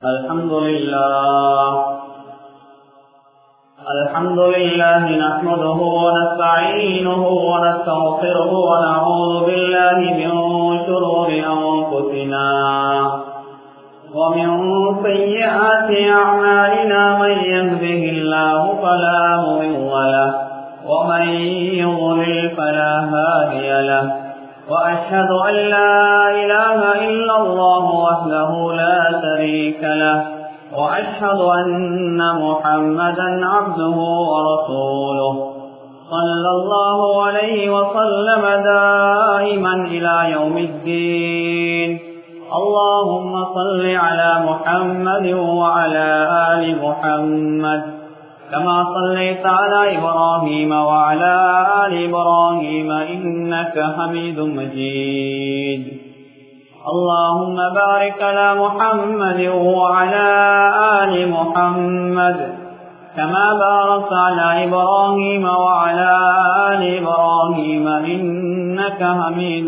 الحمد لله الحمد لله نحمده ونستعينه ونستغفره ونعوذ بالله من شرور أنفسنا ومن سيئات أعمالنا من يهده الله فلا مضل له ومن يضلل فلا هادي له وأشهد أن لا إله إلا الله وحده لا شريك له وأشهد أن محمدا عبده ورسوله صلى الله عليه وسلم دائما إلى يوم الدين اللهم صل على محمد وعلى آل محمد كما صليت على إبراهيم وعلى آل إبراهيم إنك حميد مجيد اللهم بارك على محمد وعلى آل محمد كما باركت على إبراهيم وعلى آل إبراهيم إنك حميد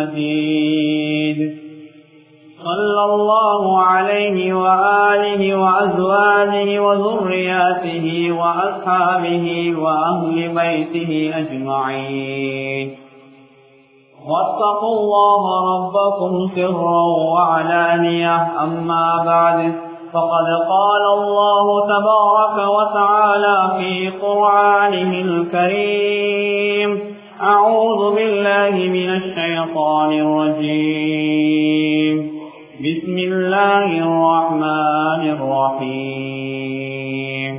مجيد صلى الله عليه وآله وأزواجه وذرياته وأصحابه وأهل بيته أجمعين واتقوا الله ربكم سرا وعلانية أما بعد فقد قال الله تبارك وتعالى في قرآنه الكريم أعوذ بالله من الشيطان الرجيم بسم الله الرحمن الرحيم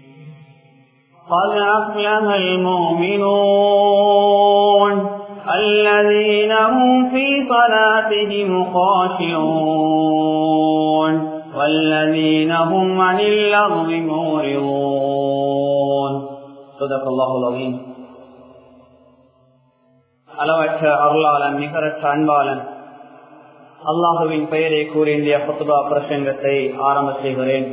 قد أفلح المؤمنون الذين هم في صلاتهم خاشعون والذين هم عن اللغو معرضون صدق الله العظيم அளவற்ற அருளாளன் நிகரற்ற அன்பாளன் அல்லாஹுவின் பெயரை கூறி இந்திய புத்துபா பிரசங்கத்தை ஆரம்ப செய்கிறேன்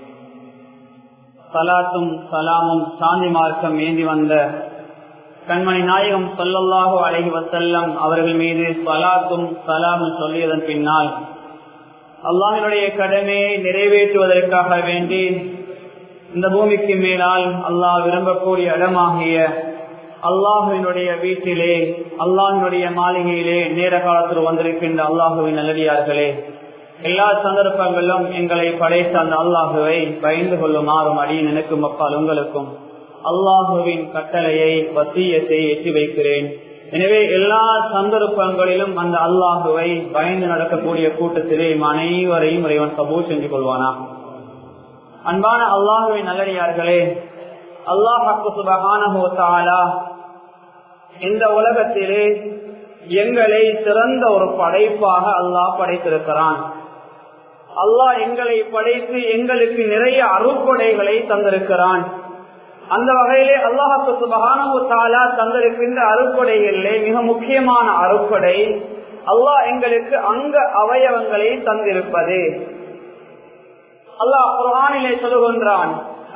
சலாத்தும் சலாமும் சாந்தி மார்க்கம் ஏந்தி வந்த கண்மணி நாயகம் சொல்லல்லாஹு அழகி வசல்லம் அவர்கள் மீது சலாத்தும் சலாமும் சொல்லியதன் பின்னால் அல்லாஹினுடைய கடமையை நிறைவேற்றுவதற்காக வேண்டி இந்த பூமிக்கு மேலால் அல்லாஹ் விரும்பக்கூடிய இடமாகிய அல்லாஹுவினுடைய வீட்டிலே அல்லாஹினுடைய மாளிகையிலே நேர காலத்தில் வந்திருக்கின்ற அல்லாஹுவின் நல்லடியார்களே எல்லா சந்தர்ப்பங்களிலும் எங்களை படைத்த அந்த அல்லாஹுவை பயந்து கொள்ளுமாறும் அடியின் எனக்கும் அப்பால் உங்களுக்கும் அல்லாஹுவின் கட்டளையை வசியத்தை எட்டி வைக்கிறேன் எனவே எல்லா சந்தர்ப்பங்களிலும் அந்த அல்லாஹுவை பயந்து நடக்கக்கூடிய கூட்டத்திலே அனைவரையும் இறைவன் சபூ செஞ்சு கொள்வானா அன்பான அல்லாஹுவின் நல்லடியார்களே அல்லாஹாக்கு சுபகானா இந்த உலகத்திலே எங்களை சிறந்த ஒரு படைப்பாக அல்லாஹ் படைத்திருக்கிறான் அல்லாஹ் எங்களை படைத்து எங்களுக்கு நிறைய அருப்படைகளை தந்திருக்கிறான் அந்த வகையிலே அல்லாஹாக்கு சுபகானா தந்திருக்கின்ற அருப்படைகளிலே மிக முக்கியமான அருப்படை அல்லாஹ் எங்களுக்கு அங்க அவயவங்களை தந்திருப்பது அல்லாஹ் குரானிலே சொல்லுகின்றான்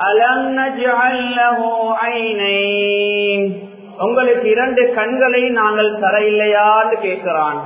உங்களுக்கு இரண்டு கண்களை நாங்கள் தர இல்லையான்னு கேட்கிறான்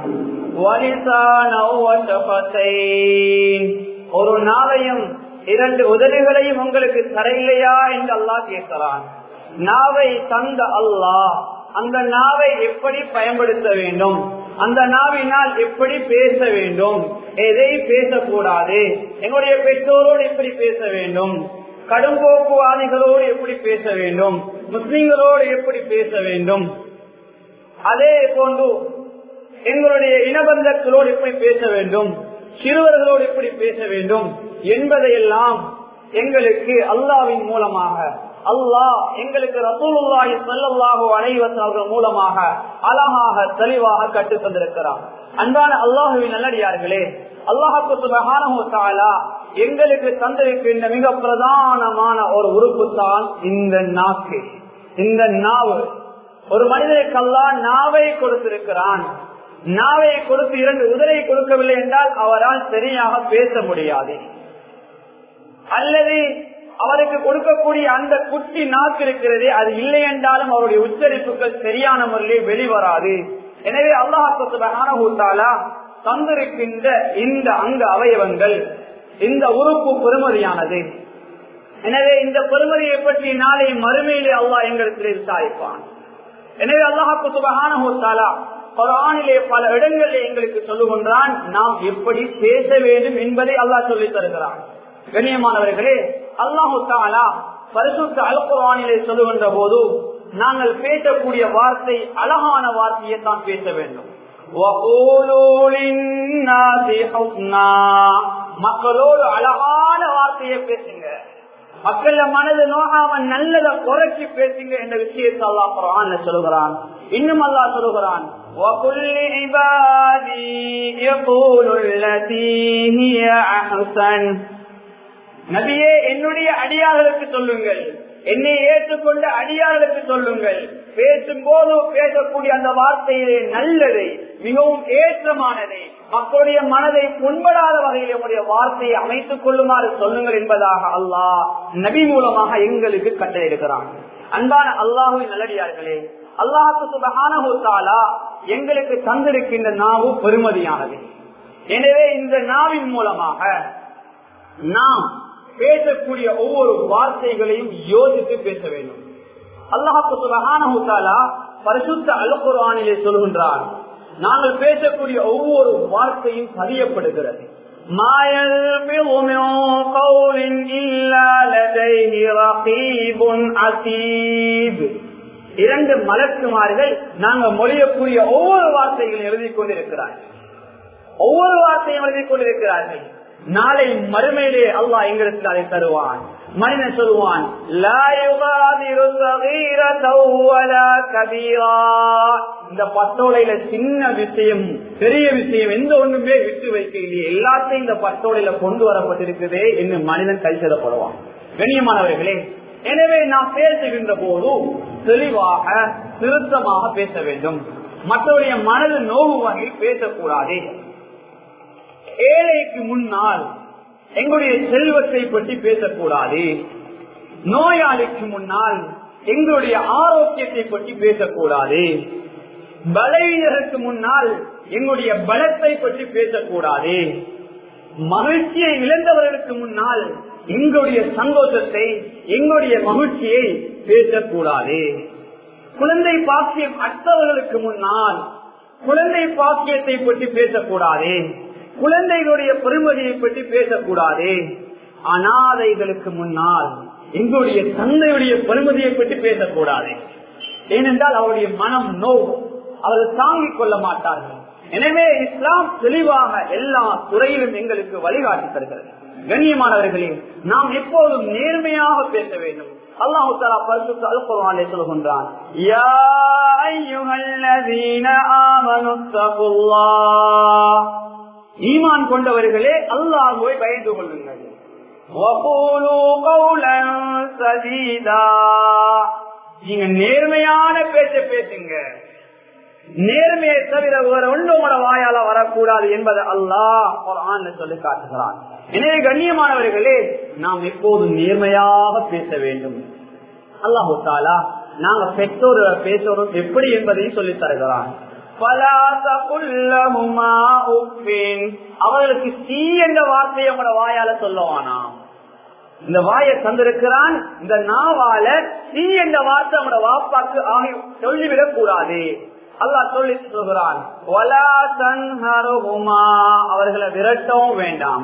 ஒரு நாளையும் இரண்டு உதவிகளையும் உங்களுக்கு தர இல்லையா என்று அல்லாஹ் கேட்கிறான் நாவை தந்த அல்லாஹ் அந்த நாவை எப்படி பயன்படுத்த வேண்டும் அந்த நாவினால் எப்படி பேச வேண்டும் எதை பேசக்கூடாது எங்களுடைய பெற்றோரோடு எப்படி பேச வேண்டும் கடும் போக்குவாதிகளோடு எப்படி பேச வேண்டும் முஸ்லிம்களோடு எப்படி பேச வேண்டும் அதே போன்று எங்களுடைய இனபந்தங்களோடு எப்படி பேச வேண்டும் சிறுவர்களோடு எப்படி பேச வேண்டும் என்பதையெல்லாம் எங்களுக்கு அல்லாவின் மூலமாக அல்லாஹ் எங்களுக்கு ரசூலுல்லாஹி ஸல்லல்லாஹு அலைஹி வஸல்லம் மூலமாக அழகாக தெளிவாக கற்று தந்திருக்கிறார் அன்பான அல்லாஹுவின் நல்லடியார்களே அல்லாஹு சுபஹானஹு தஆலா எங்களுக்கு தந்திருக்கின்ற மிக பிரதானமான ஒரு உறுப்பு தான் இந்த நாக்கு இந்த நாவு ஒரு மனிதனுக்கு அல்லாஹ் நாவை கொடுத்திருக்கிறான் நாவை கொடுத்து இரண்டு உதரை கொடுக்கவில்லை என்றால் அவரால் சரியாக பேச முடியாது அல்லது அவருக்கு கொடுக்கக்கூடிய அந்த குட்டி நாக்கு இருக்கிறது அது இல்லை என்றாலும் அவருடைய உச்சரிப்புகள் சரியான முறையில் வெளிவராது எனவே அல்லாஹாலா தந்திருக்கின்ற இந்த அங்க அவயவங்கள் இந்த உறுப்பு பெருமதியானது எனவே இந்த பெருமதியை பற்றி நாளை மறுமையிலே அல்லாஹ் எங்களுக்கு விசாரிப்பான் எனவே அல்லாஹாக்கு சுபகான குரானிலே பல இடங்களில் எங்களுக்கு சொல்லுகின்றான் நாம் எப்படி பேச வேண்டும் என்பதை அல்லாஹ் சொல்லித் தருகிறான் கண்ணியமானவர்களே அல்லாஹு தாலா பரிசுத்த அல் குரானிலே சொல்லுகின்ற போது நாங்கள் பேசக்கூடிய வார்த்தை அழகான வார்த்தையை தான் பேச வேண்டும் மக்களோடு அழகான வார்த்தையை பேசுங்க மக்கள மனது நோகாம நல்லத குறைச்சி பேசுங்க என்ற விஷயத்தை அல்லா குரான் சொல்லுகிறான் இன்னும் அல்லா சொல்லுகிறான் நபியே என்னுடைய அடியார்களுக்கு சொல்லுங்கள் என்னை ஏற்றுக்கொண்ட அடியார்களுக்கு சொல்லுங்கள் பேசும்போது பேசக்கூடிய அந்த வார்த்தையிலே நல்லதை மிகவும் ஏற்றமானதை மக்களுடைய மனதை புண்படாத வகையில் நம்முடைய வார்த்தையை அமைத்துக் கொள்ளுமாறு சொல்லுங்கள் என்பதாக அல்லாஹ் நபி மூலமாக எங்களுக்கு கட்டளையிடுகிறான் அன்பான அல்லாஹுவின் நல்லடியார்களே அல்லாஹுக்கு சுபகானா எங்களுக்கு தந்திருக்கின்ற நாவு பெருமதியானது எனவே இந்த நாவின் மூலமாக நாம் பேசக்கூடிய ஒவ்வொரு வார்த்தைகளையும் யோசித்து பேச வேண்டும் அல்லாஹு சுபகானா பரிசுத்த அலுக்குரானிலே சொல்கின்றார் நாங்கள் பேசக்கூடிய ஒவ்வொரு வார்த்தையும் பதியப்படுகிறது இரண்டு மலக்குமார்கள் நாங்கள் மொழியக்கூடிய ஒவ்வொரு வார்த்தைகளும் எழுதி கொண்டிருக்கிறார்கள் ஒவ்வொரு வார்த்தையும் எழுதி கொண்டிருக்கிறார்கள் நாளை மறுமையிலே அல்லாஹ் எங்களுக்கு அதை தருவான் மனிதன் சொல்லுவான் இந்த பட்டோலையில சின்ன விஷயம் பெரிய விஷயம் எந்த ஒண்ணுமே விட்டு வைக்கலையே எல்லாத்தையும் இந்த பட்டோலையில கொண்டு வரப்பட்டிருக்குதே என்று மனிதன் கைச்சதப்படுவான் கண்ணியமானவர்களே எனவே நாம் பேசுகின்ற போது தெளிவாக திருத்தமாக பேச வேண்டும் மற்றவருடைய மனது நோவு வகையில் பேசக்கூடாது ஏழைக்கு முன்னால் எங்களுடைய செல்வத்தை பற்றி பேசக்கூடாது நோயாளிக்கு முன்னால் எங்களுடைய ஆரோக்கியத்தை பற்றி பேசக்கூடாது பலவீனருக்கு முன்னால் எங்களுடைய பலத்தை பற்றி பேசக்கூடாது மகிழ்ச்சியை இழந்தவர்களுக்கு முன்னால் எங்களுடைய சந்தோஷத்தை எங்களுடைய மகிழ்ச்சியை பேசக்கூடாது குழந்தை பாக்கியம் அற்றவர்களுக்கு முன்னால் குழந்தை பாக்கியத்தை பற்றி பேசக்கூடாது குழந்தைகளுடைய பெருமதியை பற்றி பேசக்கூடாது அனாதைகளுக்கு முன்னால் எங்களுடைய தந்தையுடைய பெருமதியை பற்றி பேசக்கூடாது ஏனென்றால் அவருடைய மனம் நோ அவர்கள் தாங்கிக் கொள்ள மாட்டார்கள் எனவே இஸ்லாம் தெளிவாக எல்லா துறையிலும் எங்களுக்கு வழிகாட்டி தருகிறது கண்ணியமானவர்களே நாம் எப்போதும் நேர்மையாக பேச வேண்டும் அல்லாஹு தாலா பரிசுத்த அல்குர்ஆனிலே சொல்கின்றான் யா அய்யுஹல்லதீன ஆமனு தகுல்லாஹ் ஈமான் கொண்டவர்களே அல்லாஹுவை பயந்து கொள்ளுங்கள் நீங்க நேர்மையான பேச்ச பேசுங்க நேர்மையை தவிர வேற ஒன்றோட வாயால வரக்கூடாது என்பதை அல்லாஹ் ஒரு சொல்லி காட்டுகிறான் எனவே கண்ணியமானவர்களே நாம் எப்போதும் நேர்மையாக பேச வேண்டும் அல்லாஹு தாலா நாங்க பெற்றோர் பேசுறோம் எப்படி என்பதையும் சொல்லி தருகிறான் அவர்களுக்கு தீ என்ற வார்த்தையை உங்களோட வாயால சொல்லுவானாம் இந்த வாயை தந்திருக்கிறான் இந்த நாவால தீ என்ற வார்த்தை உங்களோட வாப்பாக்கு ஆகி சொல்லிவிடக் கூடாது அல்லாஹ் சொல்லி சொல்கிறான் அவர்களை விரட்டவும் வேண்டாம்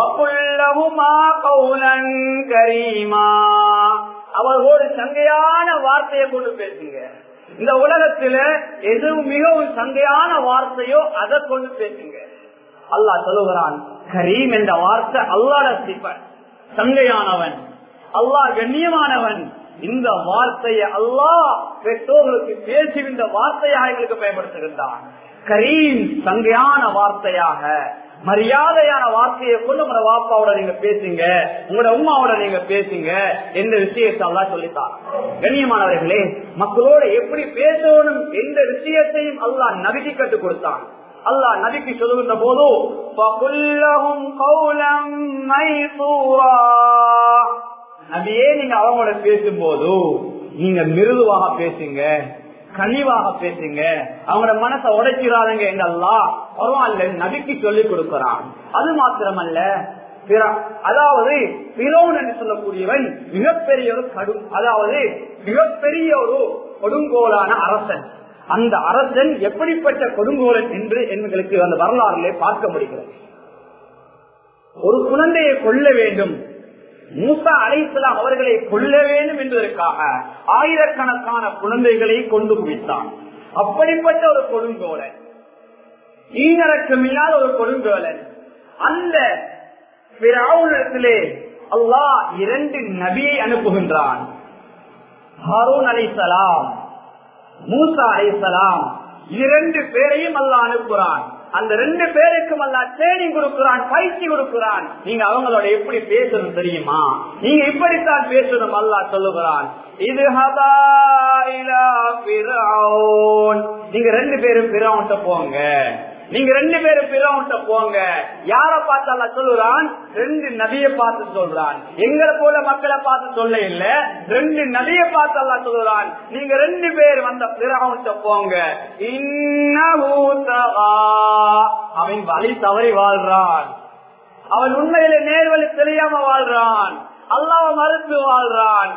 அவர்களோடு சங்கையான வார்த்தையை கொண்டு பேசுங்க இந்த உலகத்துல எது மிகவும் சங்கையான வார்த்தையோ அதை கொண்டு பேசுங்க அல்லாஹ் சொல்லுகிறான் கரீம் என்ற வார்த்தை அல்லாட சிப்பன் சங்கையானவன் அல்லாஹ் கண்ணியமானவன் இந்த வார்த்தையை அல்லாஹ் பெற்றோர்களுக்கு பேசி இந்த வார்த்தையாக எங்களுக்கு பயன்படுத்துகின்றான் கரீம் சங்கையான வார்த்தையாக மரியாதையான வார்த்தையை கொண்டு உங்களோட வாப்பாவோட நீங்க பேசுங்க உங்களோட உமாவோட நீங்க பேசுங்க எந்த விஷயத்தை எல்லாம் சொல்லித்தான் கண்ணியமானவர்களே மக்களோட எப்படி பேசணும் எந்த விஷயத்தையும் அல்லாஹ் நபிக்கு கற்றுக் கொடுத்தான் அல்லாஹ் நபிக்கு சொல்லுகின்ற போது நபியே நீங்க அவங்களோட பேசும்போது நீங்க மிருதுவாக பேசுங்க கனிவாக பேசுங்க அவங்களோட மனசை உடைச்சிடாதங்க என்றெல்லாம் பரவாயில்ல நபிக்கு சொல்லி கொடுக்கிறான் அது மாத்திரமல்ல அதாவது பிரோன் என்று சொல்லக்கூடியவன் மிகப்பெரிய ஒரு கடும் அதாவது மிகப்பெரிய ஒரு கொடுங்கோலான அரசன் அந்த அரசன் எப்படிப்பட்ட கொடுங்கோலன் என்று எங்களுக்கு அந்த வரலாறுலே பார்க்க முடிகிறது ஒரு குழந்தையை கொல்ல வேண்டும் மூசா அலைசலாம் அவர்களை கொல்ல வேண்டும் என்பதற்காக ஆயிரக்கணக்கான குழந்தைகளை கொண்டு குவித்தான் அப்படிப்பட்ட ஒரு கொடுங்கோலன் ஈனரக்கம் இல்லாத ஒரு கொடுங்கோலன் அந்த பிராவுலத்திலே அல்லாஹ் இரண்டு நபியை அனுப்புகின்றான் ஹாரூன் அலைசலாம் மூசா அலைசலாம் இரண்டு பேரையும் அல்லாஹ் அனுப்புறான் அந்த ரெண்டு பேருக்கும் அல்ல ட்ரைனிங் கொடுக்கிறான் பயிற்சி கொடுக்கிறான் நீங்க அவங்களோட எப்படி பேசணும் தெரியுமா நீங்க இப்படித்தான் பேசணும் அல்லா சொல்லுகிறான் இது நீங்க ரெண்டு பேரும் பிறவன்ட்ட போங்க நீங்க ரெண்டு பேரும் பிறவன்ட்ட போங்க யார பார்த்து அல்ல சொல்லுறான் ரெண்டு நதிய பார்த்து சொல்றான் எங்களை போல மக்களை பார்த்து சொல்ல இல்ல ரெண்டு நதிய பார்த்து அல்ல சொல்லுறான் நீங்க ரெண்டு பேர் வந்த பிறவன்ட்ட போங்க அவன் வழி தவறி வாழ்றான் அவன் உண்மையில நேர்வழி தெரியாம வாழ்றான் அல்லாவ மறுத்து வாழ்றான்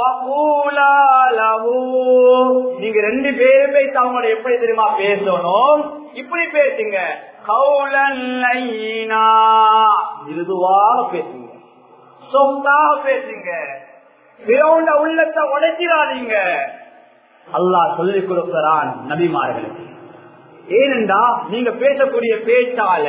நீங்க ரெண்டு பேரும் பேசி அவங்களோட எப்படி தெரியுமா பேசணும் இப்படி பேசுங்க மிருதுவாக பேசுங்க சொந்தாக பேசுங்க பிறவுண்ட உள்ளத்தை உடைச்சிடாதீங்க அல்லாஹ் சொல்லிக் கொடுக்கிறான் நபிமார்களுக்கு ஏனென்றா நீங்க பேசக்கூடிய பேச்சால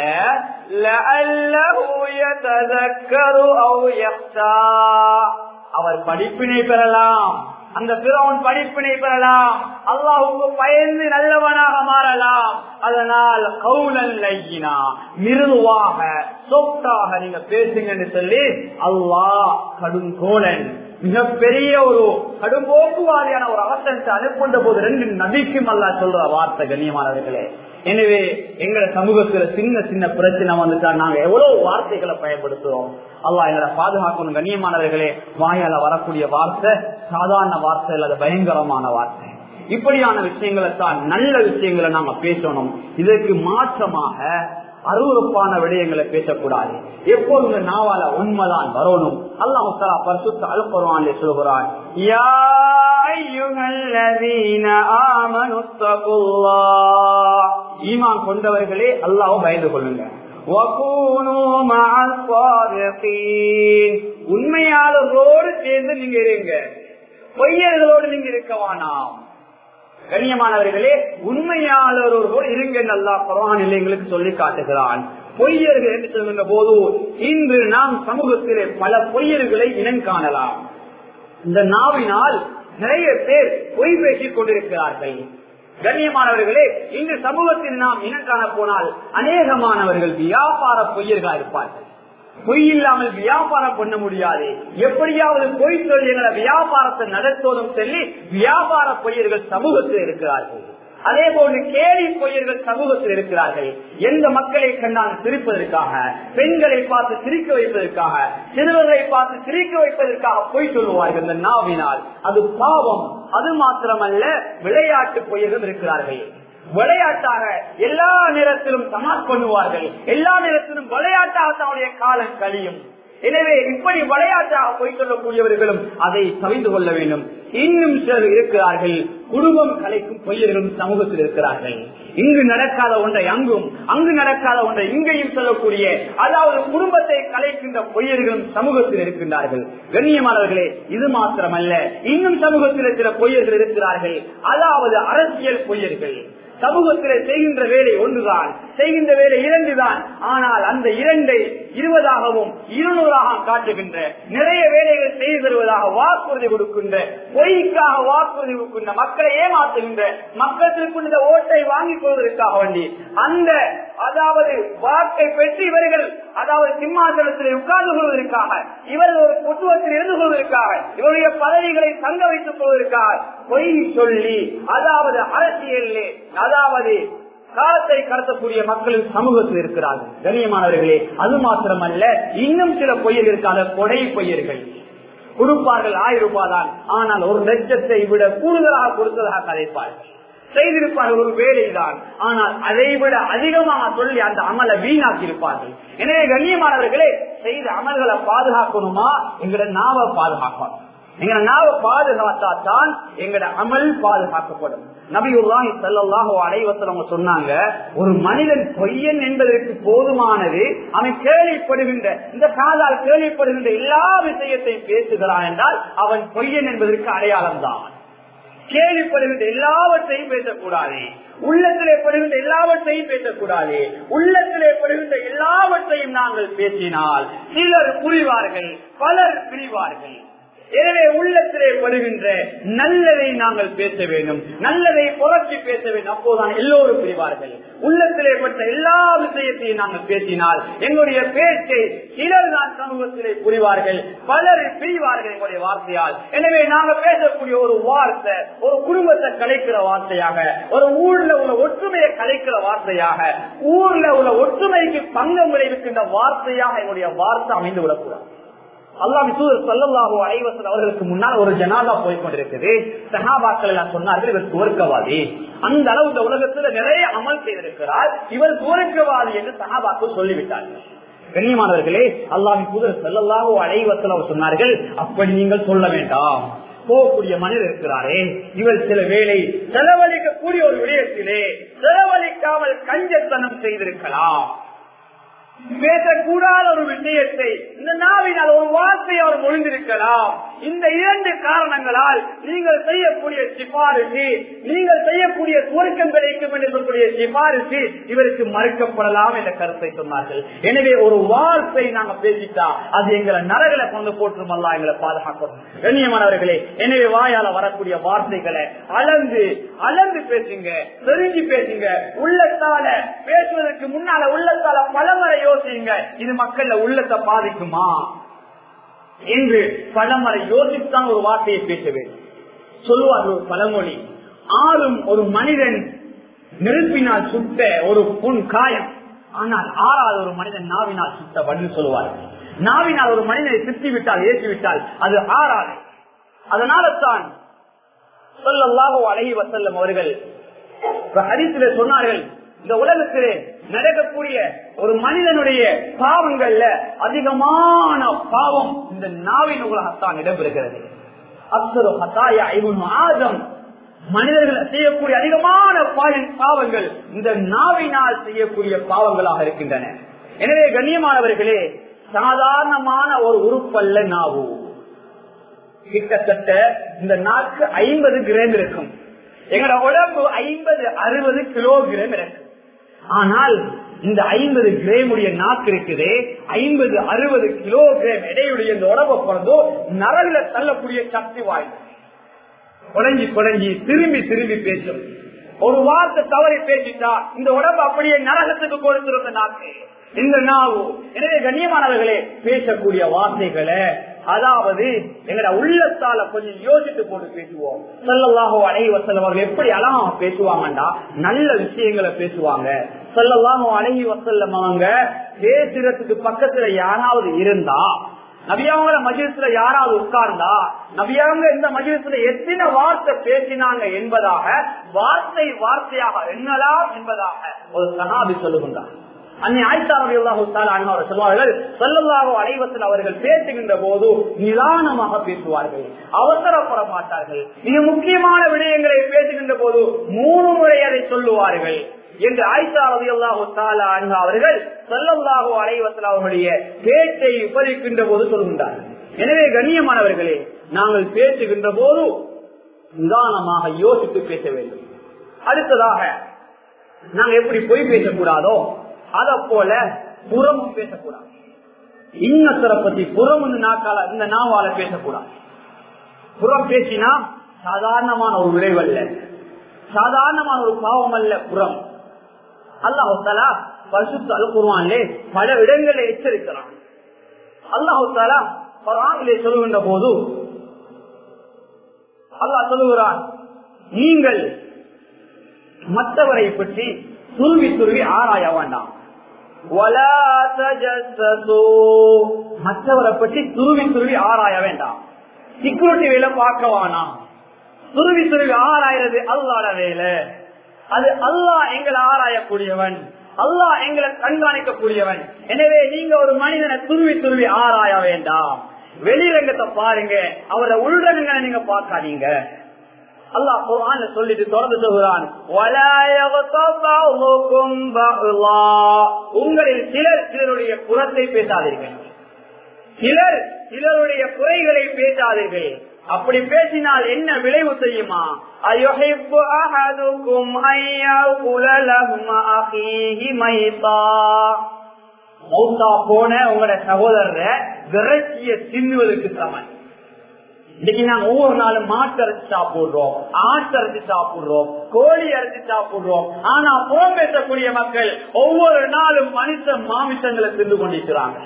அவர் படிப்பினை பெறலாம் அந்த பிறவன் படிப்பினை பெறலாம் அல்லாஹுக்கு பயந்து நல்லவனாக மாறலாம் அதனால் கவுலன் லையினா மிருதுவாக சொத்தாக நீங்க பேசுங்கன்னு சொல்லி அல்லாஹ் கடும் கோலன் மிகப்பெரிய ஒரு கடும்போக்குவாதியான ஒரு அவசரத்தை அனுப்புண்ட போது ரெண்டு நபிக்கும் அல்லா சொல்ற வார்த்தை கண்ணியமானவர்களே எனவே எங்களை சமூகத்துல சின்ன சின்ன பிரச்சனை வந்துட்டா நாங்க எவ்வளவு வார்த்தைகளை பயன்படுத்துறோம் அல்லா எங்களை பாதுகாக்கணும் கண்ணியமானவர்களே வாயால வரக்கூடிய வார்த்தை சாதாரண வார்த்தை அல்லது பயங்கரமான வார்த்தை இப்படியான விஷயங்களை தான் நல்ல விஷயங்களை நாங்க பேசணும் இதற்கு மாற்றமாக அருவறுப்பான விடயங்களை பேசக்கூடாது எப்போது நாவால உண்மைதான் வரணும் அல்லாஹ் பரிசுத்த அல்பருவான் சொல்கிறான் ஈமான் கொண்டவர்களே அல்லாஹ் பயந்து கொள்ளுங்க உண்மையாளர்களோடு சேர்ந்து நீங்க இருங்க பொய்யர்களோடு நீங்க இருக்க வேணாம் கண்ணியமானவர்களே உண்மையாளரோடு இருங்க நல்லா பரவானில் எங்களுக்கு சொல்லி காட்டுகிறான் பொய்யர்கள் என்று சொல்லுங்க போது இன்று நாம் சமூகத்திலே பல பொய்யர்களை இனம் காணலாம் இந்த நாவினால் நிறைய பேர் பொய் பேசிக் கொண்டிருக்கிறார்கள் கண்ணியமானவர்களே இன்று சமூகத்தில் நாம் இனம் காண போனால் அநேகமானவர்கள் வியாபார பொய்யர்களா இருப்பார்கள் பொய் இல்லாமல் வியாபாரம் பண்ண முடியாது எப்படியாவது பொய் தொழில்களை வியாபாரத்தை நடத்துவதும் சொல்லி வியாபார பொய்யர்கள் சமூகத்தில் இருக்கிறார்கள் அதே போன்று கேலி பொய்யர்கள் சமூகத்தில் இருக்கிறார்கள் எந்த மக்களை கண்டால் சிரிப்பதற்காக பெண்களை பார்த்து சிரிக்க வைப்பதற்காக சிறுவர்களை பார்த்து சிரிக்க வைப்பதற்காக பொய் சொல்லுவார்கள் இந்த நாவினால் அது பாவம் அது மாத்திரமல்ல விளையாட்டு பொய்யர்கள் இருக்கிறார்கள் விளையாட்டாக எல்லா நேரத்திலும் சமாஸ் பண்ணுவார்கள் எல்லா நேரத்திலும் விளையாட்டாக தன்னுடைய காலம் கழியும் எனவே இப்படி விளையாட்டாக போய் சொல்லக்கூடியவர்களும் அதை தவிந்து கொள்ள வேண்டும் இன்னும் சிலர் இருக்கிறார்கள் குடும்பம் கலைக்கும் பொய்யர்களும் சமூகத்தில் இருக்கிறார்கள் இங்கு நடக்காத ஒன்றை அங்கும் அங்கு நடக்காத ஒன்றை இங்கேயும் சொல்லக்கூடிய அதாவது குடும்பத்தை கலைக்கின்ற பொய்யர்களும் சமூகத்தில் இருக்கின்றார்கள் கண்ணியமானவர்களே இது மாத்திரமல்ல இன்னும் சமூகத்தில் சில பொய்யர்கள் இருக்கிறார்கள் அதாவது அரசியல் பொய்யர்கள் சமூகத்தில் செய்கின்ற வேலை ஒன்றுதான் செய்கின்ற வேலை இரண்டுதான் ஆனால் அந்த இரண்டை இருபதாகவும் இருநூறாக காட்டுகின்ற நிறைய வேலைகள் செய்து தருவதாக வாக்குறுதி கொடுக்கின்ற பொய்க்காக வாக்குறுதி கொடுக்கின்ற மக்களை ஏமாற்றுகின்ற மக்களுக்கு இந்த ஓட்டை வாங்கிக் கொள்வதற்காக வேண்டி அந்த அதாவது வாக்கை பெற்று இவர்கள் அதாவது சிம்மாசனத்தில் உட்கார்ந்து கொள்வதற்காக இவர்கள் ஒரு குத்துவத்தில் இருந்து கொள்வதற்காக இவருடைய பதவிகளை தங்க வைத்துக் கொள்வதற்காக பொய் சொல்லி அதாவது அரசியலே அதாவது காலத்தை கடத்தக்கூடிய மக்கள் சமூகத்தில் இருக்கிறார்கள் கண்ணியமானவர்களே அது மாத்திரமல்ல இன்னும் சில பொய்யர்கள் இருக்காத கொடை பொய்யர்கள் கொடுப்பார்கள் ஆயிரம் ரூபாய் தான் ஆனால் ஒரு லட்சத்தை விட கூடுதலாக கொடுத்ததாக கதைப்பார்கள் செய்திருப்பார்கள் ஒரு வேலைதான் ஆனால் அதை விட அதிகமாக சொல்லி அந்த அமலை வீணாக்கி இருப்பார்கள் எனவே கண்ணியமானவர்களே செய்த அமல்களை பாதுகாக்கணுமா எங்களோட நாவை பாதுகாக்கணும் எங்களை நாவை பாதுகாத்தா தான் எங்களோட அமல் பாதுகாக்கப்படும் நபியுல்லாஹி ஸல்லல்லாஹு அலைஹி வஸல்லம் சொன்னாங்க ஒரு மனிதன் பொய்யன் என்பதற்கு போதுமானது அவன் கேள்விப்படுகின்ற இந்த காதால் கேள்விப்படுகின்ற எல்லா விஷயத்தையும் பேசுகிறான் என்றால் அவன் பொய்யன் என்பதற்கு அடையாளம் தான் கேள்விப்படுகின்ற எல்லாவற்றையும் பேசக்கூடாது உள்ளத்திலே படுகின்ற எல்லாவற்றையும் பேசக்கூடாது உள்ளத்திலே படுகின்ற எல்லாவற்றையும் நாங்கள் பேசினால் சிலர் புரிவார்கள் பலர் பிரிவார்கள் எனவே உள்ளத்திலே படுகின்ற நல்லதை நாங்கள் பேச வேண்டும் நல்லதை புரட்சி பேச வேண்டும் அப்போதான் எல்லோரும் பிரிவார்கள் உள்ளத்திலே பட்ட எல்லா விஷயத்தையும் நாங்கள் பேசினால் எங்களுடைய பேச்சை சிலர் தான் சமூகத்திலே புரிவார்கள் பலர் பிரிவார்கள் எங்களுடைய வார்த்தையால் எனவே நாங்கள் பேசக்கூடிய ஒரு வார்த்தை ஒரு குடும்பத்தை கலைக்கிற வார்த்தையாக ஒரு ஊர்ல உள்ள ஒற்றுமையை கலைக்கிற வார்த்தையாக ஊர்ல உள்ள ஒற்றுமைக்கு பங்கம் விளைவிக்கின்ற வார்த்தையாக எங்களுடைய வார்த்தை அமைந்து விடக்கூடாது அல்லாஹ் சொல்லல்லாஹோ அலைவசன் அவர்களுக்கு முன்னால் ஒரு ஜனாதா போய் கொண்டிருக்குது சஹாபாக்கள் எல்லாம் சொன்னார்கள் இவர் துவர்க்கவாதி அந்த அளவு இந்த உலகத்துல நிறைய அமல் செய்திருக்கிறார் இவர் துவர்க்கவாதி என்று சஹாபாக்கள் சொல்லிவிட்டார்கள் கண்ணியமானவர்களே அல்லாஹின் புதர் செல்லல்லாஹோ அலைவசல் அவர் சொன்னார்கள் அப்படி நீங்கள் சொல்ல வேண்டாம் போகக்கூடிய மனிதர் இருக்கிறாரே இவர் சில வேலை செலவழிக்கக்கூடிய ஒரு விடயத்திலே செலவழிக்காமல் கஞ்சத்தனம் செய்திருக்கலாம் பேசக்கூடாத ஒரு விஷயத்தை இந்த நாவினால் ஒரு வார்த்தை அவர் மொழிந்திருக்கலாம் இந்த இரண்டு காரணங்களால் நீங்கள் செய்யக்கூடிய சிபாரிசு நீங்கள் செய்யக்கூடிய சுவர்க்கம் கிடைக்கும் என்று சொல்லக்கூடிய சிபாரிசு இவருக்கு மறுக்கப்படலாம் என்ற கருத்தை சொன்னார்கள் எனவே ஒரு வார்த்தை நாங்க பேசிட்டா அது எங்களை நரகளை கொண்டு போட்டுருமல்லா எங்களை பாதுகாக்கணும் கண்ணியமானவர்களே எனவே வாயால வரக்கூடிய வார்த்தைகளை அளந்து அளந்து பேசுங்க தெரிஞ்சு பேசுங்க உள்ளத்தால பேசுவதற்கு முன்னால உள்ளத்தால பலமுறை யோசிங்க இது மக்கள்ல உள்ளத்தை பாதிக்குமா என்று பலமுறை யோசித்தான் ஒரு வார்த்தையை பேச வேண்டும் சொல்லுவார்கள் ஒரு பழமொழி ஆளும் ஒரு மனிதன் நெருப்பினால் சுட்ட ஒரு புண் காயம் ஆனால் ஆறாவது ஒரு மனிதன் நாவினால் சுட்ட பதில் சொல்லுவார்கள் நாவினால் ஒரு மனிதனை திட்டி விட்டால் ஏற்றி விட்டால் அது ஆறாது அதனால தான் சொல்லல்லாஹோ அழகி வசல்லம் அவர்கள் ஹரிசில சொன்னார்கள் இந்த உலகத்திலே நடக்கக்கூடிய ஒரு மனிதனுடைய பாவங்கள்ல அதிகமான பாவம் இந்த நாவின் உலகத்தான் இடம்பெறுகிறது அப்சரு ஹத்தாயா இவனு ஆதம் மனிதர்கள் செய்யக்கூடிய அதிகமான பாவங்கள் இந்த நாவினால் செய்யக்கூடிய பாவங்களாக இருக்கின்றன எனவே கண்ணியமானவர்களே சாதாரணமான ஒரு உறுப்பல்ல நாவு கிட்டத்தட்ட இந்த நாக்கு ஐம்பது கிராம் இருக்கும் எங்களோட உடம்பு ஐம்பது அறுபது கிலோகிராம் இருக்கு ஆனால் இந்த ஐம்பது கிராமுடைய நாக்கு இருக்குது ஐம்பது அறுபது கிலோகிராம் எடையுடைய இந்த உடம்பை பிறந்தோ நரல தள்ளக்கூடிய சக்தி வாய்ந்தது குழஞ்சி குழஞ்சி திரும்பி திரும்பி பேசும் ஒரு வார்த்தை தவறி பேசிட்டா இந்த உடம்பு அப்படியே நரகத்துக்கு கொடுத்திருந்த நாக்கு இந்த நாவு எனவே கண்ணியமானவர்களே பேசக்கூடிய வார்த்தைகளை அதாவது எங்கட உள்ளத்தால கொஞ்சம் யோசித்து போட்டு பேசுவோம் சொல்லலாகோ அழகி வசல்லம் அவர்கள் எப்படி அழகா பேசுவாங்கண்டா நல்ல விஷயங்களை பேசுவாங்க சொல்லலாகோ அழகி வசல்லம் அவங்க பேசுறதுக்கு பக்கத்துல யாராவது இருந்தா நபியாவங்கள மஜிஸ்ல யாராவது உட்கார்ந்தா நபியாவங்க இந்த மஜிஸ்ல எத்தனை வார்த்தை பேசினாங்க என்பதாக வார்த்தை வார்த்தையாக எண்ணலாம் என்பதாக ஒரு சகாபி சொல்லுகின்றார் அன்னை ஆயிஷா ரலியல்லாஹு தஆலா அன்ஹா அவர்கள் சொல்வார்கள் ஸல்லல்லாஹு அலைஹி வஸல்லம் அவர்கள் பேசுகின்ற போது நிதானமாக பேசுவார்கள் அவசரப்பட மாட்டார்கள் இது முக்கியமான விடயங்களை பேசுகின்ற போது மூணு முறை அதை சொல்லுவார்கள் என்று ஆயிஷா ரலியல்லாஹு தஆலா அன்ஹா அவர்கள் ஸல்லல்லாஹு அலைஹி வஸல்லம் அவர்களுடைய பேச்சை விபரிக்கின்ற போது சொல்கின்றார்கள் எனவே கண்ணியமானவர்களே நாங்கள் பேசுகின்ற போது நிதானமாக யோசித்து பேச வேண்டும் அடுத்ததாக நாங்க எப்படி பொய் பேசக்கூடாதோ அத போல புறமும் பேசக்கூடாது இன்னத்தரை பத்தி புறம் நாக்கால இந்த நாவால பேசக்கூடாது புறம் பேசினா சாதாரணமான ஒரு விளைவல்ல சாதாரணமான ஒரு பாவம் அல்ல புறம் அல்லாஹாலா பரிசுத்த அலுக்குருவான்லே பல இடங்களில் எச்சரிக்கிறான் அல்லாஹாலா பரானிலே சொல்லுகின்ற போது அல்லாஹ் சொல்லுகிறான் நீங்கள் மற்றவரை பற்றி துருவி துருவி ஆராய வேண்டாம் மற்றவரை பற்றி துருவி துருவி ஆராய வேண்டாம் சிக்யூரிட்டி வேலை பார்க்க வேணாம் துருவி துருவி ஆராயிறது அல்லாட வேலை அது அல்லாஹ் எங்களை ஆராயக்கூடியவன் அல்லாஹ் எங்களை கண்காணிக்கக்கூடியவன் எனவே நீங்க ஒரு மனிதனை துருவி துருவி ஆராய வேண்டாம் வெளிரங்கத்தை பாருங்க அவரை உள்ரங்கங்களை நீங்க பார்க்காதீங்க அல்லாஹ் குர்ஆன்ல சொல்லிட்டு தொடர்ந்து சொல்கிறான் "வலா யக்தப் பஅதுக்கும் பஅலா." உங்களில் சிலர் சிலருடைய புறத்தை பேசாதீர்கள் சிலர் சிலருடைய குறைகளை பேசாதீர்கள் அப்படி பேசினால் என்ன விளைவு தெரியுமா அயுஹிப்பு அஹதுக்கும் ஐயகுல லஹ்ம அஹீஹி மைதா மௌத்தா போன உங்களோட சகோதரரை விரட்சிய தின்னுவதற்கு சமன் இன்னைக்கு நாங்க ஒவ்வொரு நாளும் மாட்டு அரைச்சு சாப்பிடுறோம் ஆட்டு அரைச்சு சாப்பிடுறோம் கோழி அரைச்சு சாப்பிடுறோம் ஆனா புறம் பேசக்கூடிய மக்கள் ஒவ்வொரு நாளும் மனுஷ மாமிசங்களை தின்று கொண்டிருக்கிறாங்க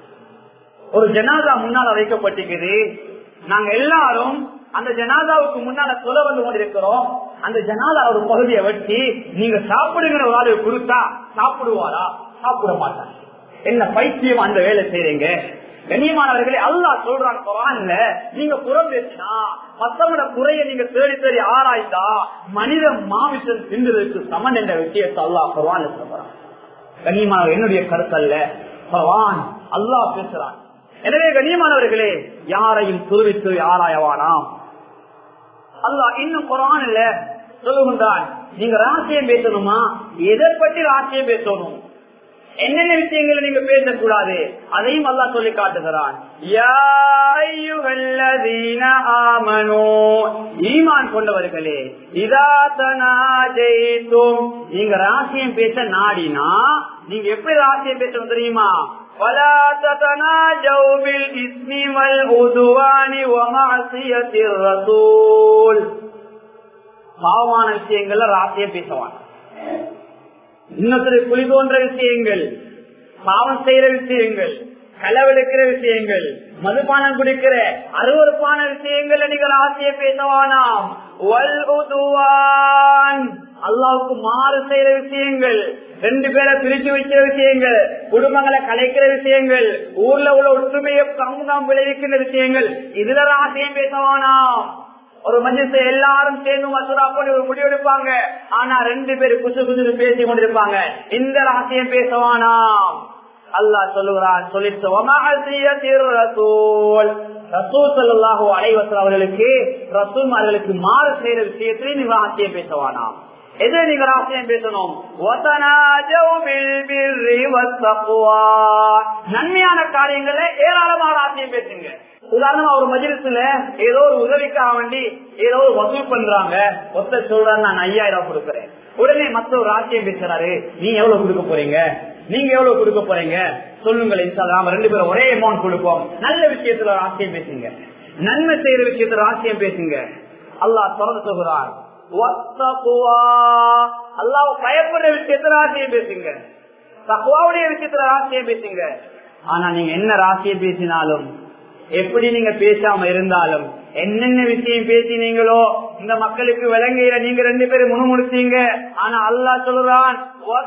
ஒரு ஜனாதா முன்னால வைக்கப்பட்டிருக்குது நாங்க எல்லாரும் அந்த ஜனாதாவுக்கு முன்னால சொல்ல வந்து கொண்டிருக்கிறோம் அந்த ஜனாதா ஒரு பகுதியை வெட்டி நீங்க சாப்பிடுங்கிற ஒரு ஆளு கொடுத்தா சாப்பிடுவாரா சாப்பிட மாட்டாங்க என்ன பைத்தியம் அந்த வேலை செய்றீங்க கண்ணியமானவர்களே அல்லாஹ் சொல்றான் குரான்ல நீங்க புறம் பேசினா மத்தவட குறைய நீங்க தேடி தேடி ஆராய்ந்தா மனித மாமிசம் தின்றதற்கு சமன் என்ற விஷயத்தை அல்லாஹ் குரான் சொல்றான் கண்ணியமானவர் என்னுடைய கருத்தல்ல பகவான் அல்லாஹ் பேசுறான் எனவே கண்ணியமானவர்களே யாரையும் துருவி துருவி ஆராயவானாம் அல்லாஹ் இன்னும் குரான் இல்ல சொல்லுகின்றான் நீங்க ராசியம் பேசணுமா எதை பற்றி ராசியம் பேசணும் என்னென்ன விஷயங்களை நீங்க பேசக்கூடாது அதையும் அல்லாஹ் சொல்லி காட்டுகிறான் யா அய்யுஹல்லதீன ஆமனூ ஈமான் கொண்டவர்களே இதா தனாஜைத்தும் நீங்க ராசியம் பேச நாடினா நீங்க எப்படி ராசியம் பேசணும் தெரியுமா ولا تتناجوا بالإثم والعدوان ومعصية الرسول பாவமான விஷயங்கள்ல ராசியம் பேசுவான் இன்னொருத்தர் குழி தோன்ற விஷயங்கள் பாவம் செய்யற விஷயங்கள் களவெடுக்கிற விஷயங்கள் மதுபானம் குடிக்கிற அருவறுப்பான விஷயங்கள்ல நீங்கள் ஆசைய பேசவானாம் வல் உதுவான் அல்லாவுக்கு மாறு செய்யற விஷயங்கள் ரெண்டு பேரை பிரிச்சு வைக்கிற விஷயங்கள் குடும்பங்களை கலைக்கிற விஷயங்கள் ஊர்ல உள்ள ஒற்றுமையை சமூகம் விளைவிக்கின்ற விஷயங்கள் இதுல ஆசையம் பேசவானாம் ஒரு மஞ்சத்தை எல்லாரும் சேர்ந்து மசூரா போட்டு ஒரு முடிவெடுப்பாங்க ஆனா ரெண்டு பேரும் குசு குசு பேசி கொண்டிருப்பாங்க இந்த ரகசியம் பேசவானாம் அல்லாஹ் சொல்லுகிறான் சொல்லிட்டு அலைவசல் அவர்களுக்கு ரசூல்மார்களுக்கு மாறு செய்யற விஷயத்திலே நீங்க ரகசியம் பேசவானாம் எது நீங்க ரகசியம் பேசணும் நன்மையான காரியங்கள்ல ஏராளமான ரகசியம் பேசுங்க உதாரணமா ஒரு மஜிலிசுல ஏதோ ஒரு உதவிக்காக வேண்டி ஏதோ ஒரு வசூல் பண்றாங்க ஒத்த சொல்றாரு நான் ஐயாயிரம் கொடுக்குறேன் உடனே மத்த ஒரு ராசியம் பேசுறாரு நீங்க எவ்வளவு கொடுக்க போறீங்க நீங்க எவ்வளவு கொடுக்க போறீங்க சொல்லுங்கள் நாம ரெண்டு பேரும் ஒரே அமௌண்ட் கொடுப்போம் நல்ல விஷயத்துல ராசியம் பேசுங்க நன்மை செய்யற விஷயத்துல ராசியம் பேசுங்க அல்லாஹ் தொடர்ந்து சொல்கிறார் அல்லாஹ் பயப்படுற விஷயத்துல ராசியம் பேசுங்க தக்குவாவுடைய விஷயத்துல ராசியம் பேசுங்க ஆனா நீங்க என்ன ராசியம் பேசினாலும் எப்படி நீங்க பேசாம இருந்தாலும் என்னென்ன விஷயம் பேசினீங்களோ இந்த மக்களுக்கு விளங்குகிற நீங்க ரெண்டு பேரும் முணுமுடிச்சீங்க ஆனா அல்லாஹ் சொல்றான்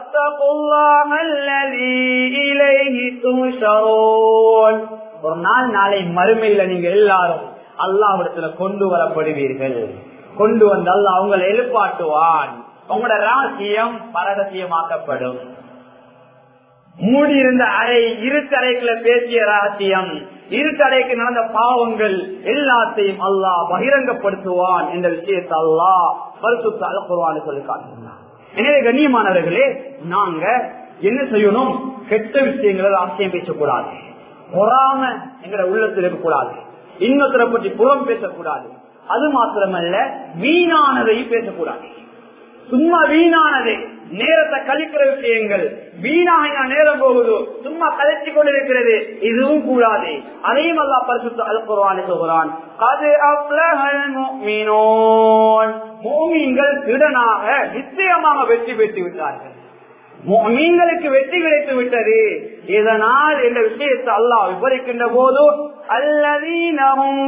ஒரு நாள் நாளை மறுமையில நீங்க எல்லாரும் அல்லாவிடத்துல கொண்டு வரப்படுவீர்கள் கொண்டு வந்து அல்ல அவங்களை எழுப்பாட்டுவான் உங்களோட ராசியம் பரகசியமாக்கப்படும் மூடி இருந்த அறை இருட்டறைக்குள்ள பேசிய ரகசியம் இருட்டறைக்கு நடந்த பாவங்கள் எல்லாத்தையும் அல்லாஹ் பகிரங்கப்படுத்துவான் என்ற விஷயத்தை அல்லாஹ் பரிசுத்த அலப்புவான்னு சொல்லி காட்டுகிறான் எனவே கண்ணியமானவர்களே நாங்க என்ன செய்யணும் கெட்ட விஷயங்களை ராசியம் பேசக்கூடாது பொறாம எங்களை உள்ளத்தில் இருக்கக்கூடாது இன்னொருத்தரை பற்றி புறம் பேசக்கூடாது அது மாத்திரமல்ல வீணானதையும் பேசக்கூடாது சும்மா வீணானது நேரத்தை கழிக்கிற விஷயங்கள் வீணாக நேரம் போகுது சும்மா கழிச்சு கொண்டிருக்கிறது இதுவும் கூடாது அதையும் அல்லா பரிசுத்த அல்புறான் சொல்கிறான் அது மோமீன்கள் திடனாக நிச்சயமாக வெற்றி பெற்று விட்டார்கள் மீன்களுக்கு வெற்றி கிடைத்து விட்டது இதனால் இந்த விஷயத்தை அல்லாஹ் விவரிக்கின்ற போது அல்லதீனமும்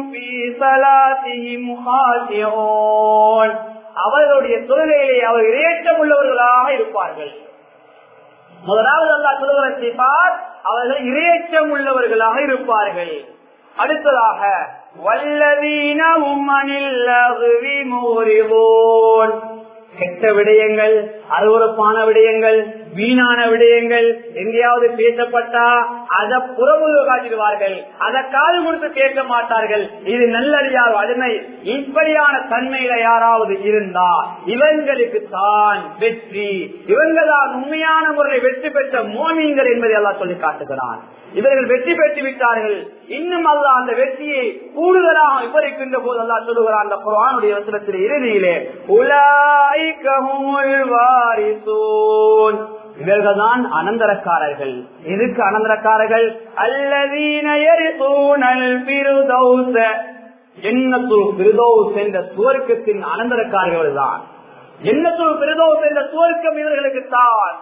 அவர்களுடைய தொழுகையிலே அவர் இறையற்றம் உள்ளவர்களாக இருப்பார்கள் முதலாவது அல்லா சொல்லுகிற அவர்கள் இறையற்றம் உள்ளவர்களாக இருப்பார்கள் அடுத்ததாக والذين هم عن اللغو معرضون கெட்ட விடயங்கள் அருவறுப்பான விடயங்கள் வீணான விடயங்கள் எங்கேயாவது பேசப்பட்டா அதை புறமுக காட்டிடுவார்கள் அதை காது கொடுத்து கேட்க மாட்டார்கள் இது நல்லறியார் அருமை இப்படியான தன்மையில யாராவது இருந்தா இவங்களுக்கு தான் வெற்றி இவங்க தான் உண்மையான முறையில் வெற்றி பெற்ற மோமியங்கள் என்பதை எல்லாம் சொல்லி காட்டுகிறான் இவர்கள் வெற்றி பெற்று விட்டார்கள் இன்னும் அல்ல அந்த வெற்றியை கூடுதலாக விவரிக்கின்ற போது அல்லா சொல்லுகிறார் அந்த குரானுடைய வசனத்தில் இறுதியிலே உலாய்கமுல் வாரிசூன் இவர்கள் தான் அனந்தரக்காரர்கள் எதுக்கு அனந்தரக்காரர்கள் அல்லதீனல் பிரதௌச எண்ணத்துள் பிரதோஸ் என்ற சுவர்க்கத்தின் அனந்தரக்காரர்கள் தான் எண்ணத்துள் பிரதோஸ் என்ற சுவர்க்கம் இவர்களுக்கு தான்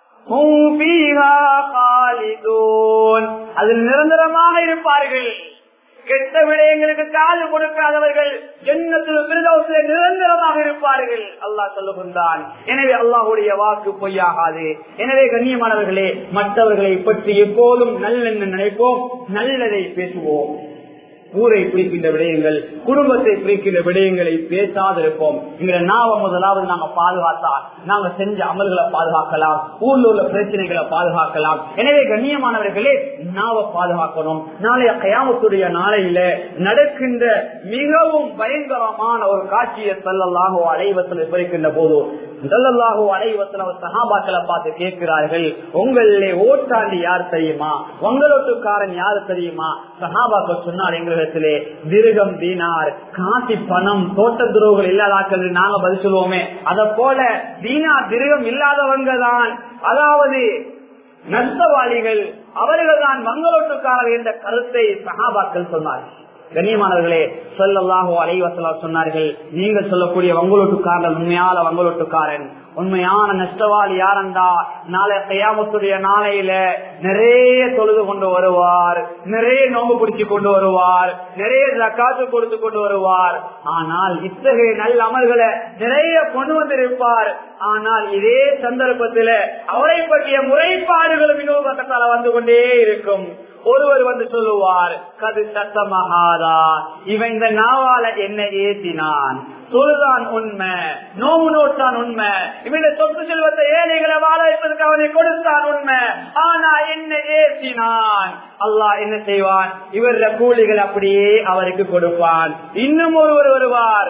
அதில் நிரந்தரமாக இருப்பார்கள் கெட்ட விடயங்களுக்கு காது கொடுக்காதவர்கள் ஜன்னத்தில் பிரதோசில நிரந்தரமாக இருப்பார்கள் அல்லாஹ் சொல்லுகின்றான் எனவே அல்லாஹுடைய வாக்கு பொய்யாகாது எனவே கண்ணியமானவர்களே மற்றவர்களை பற்றி எப்போதும் நல்லெண்ண நினைப்போம் நல்லதை பேசுவோம் ஊரை பிரிக்கின்ற விடயங்கள் குடும்பத்தை பிரிக்கின்ற விடயங்களை பேசாதிருப்போம் எங்களை நாவ முதலாவது நாங்க பாதுகாத்தா நாங்க செஞ்ச அமல்களை பாதுகாக்கலாம் ஊர்ல உள்ள பிரச்சனைகளை பாதுகாக்கலாம் எனவே கண்ணியமானவர்களே நாவ பாதுகாக்கணும் நாளைய கயாமத்துடைய நாளையில நடக்கின்ற மிகவும் பயங்கரமான ஒரு காட்சியை செல்லலாக அலைவத்தில் விவரிக்கின்ற போது முதல்லாகோ அலைவத்தில் அவர் சகாபாக்களை பார்த்து கேட்கிறார்கள் உங்களிலே ஓட்டாண்டி யார் தெரியுமா உங்களோட்டுக்காரன் யார் தெரியுமா சகாபாக்கள் சொன்னார் எங்களிடத்திலே திருகம் தீனார் காசி பணம் தோட்ட துறவுகள் இல்லாதாக்கள் நாங்க பதில் சொல்லுவோமே அத போல தீனார் திருகம் இல்லாதவங்க தான் அதாவது நஷ்டவாளிகள் அவர்கள் தான் மங்களோட்டுக்காரர் என்ற கருத்தை சகாபாக்கள் சொன்னார்கள் கண்ணியமானவர்களே சொல்லல்லாஹோ அலைவசலா சொன்னார்கள் நீங்கள் சொல்லக்கூடிய வங்களோட்டுக்காரன் உண்மையான வங்களோட்டுக்காரன் உண்மையான நஷ்டவாளி யாரண்டா நாளை கையாமத்துடைய நாளையில நிறைய தொழுது கொண்டு வருவார் நிறைய நோம்பு பிடிச்சு கொண்டு வருவார் நிறைய ஜக்காத்து கொடுத்து கொண்டு வருவார் ஆனால் இத்தகைய நல்ல அமல்களை நிறைய கொண்டு வந்திருப்பார் ஆனால் இதே சந்தர்ப்பத்தில் அவரை பற்றிய முறைப்பாடுகளும் இன்னொரு பக்கத்தால வந்து கொண்டே இருக்கும் ஒருவர் வந்து சொல்லுவார் கது சத்தமகாதா இவன் இந்த நாவால என்ன ஏத்தினான் சொல்லுதான் உண்மை நோவு நோட்டான் உண்மை இவனுடைய சொத்து செல்வத்தை ஏழைகளை வாழ வைப்பதற்கு அவனை கொடுத்தான் உண்மை ஆனா என்ன ஏற்றினான் அல்லாஹ் என்ன செய்வான் இவருடைய கூலிகள் அப்படியே அவருக்கு கொடுப்பான் இன்னும் ஒருவர் வருவார்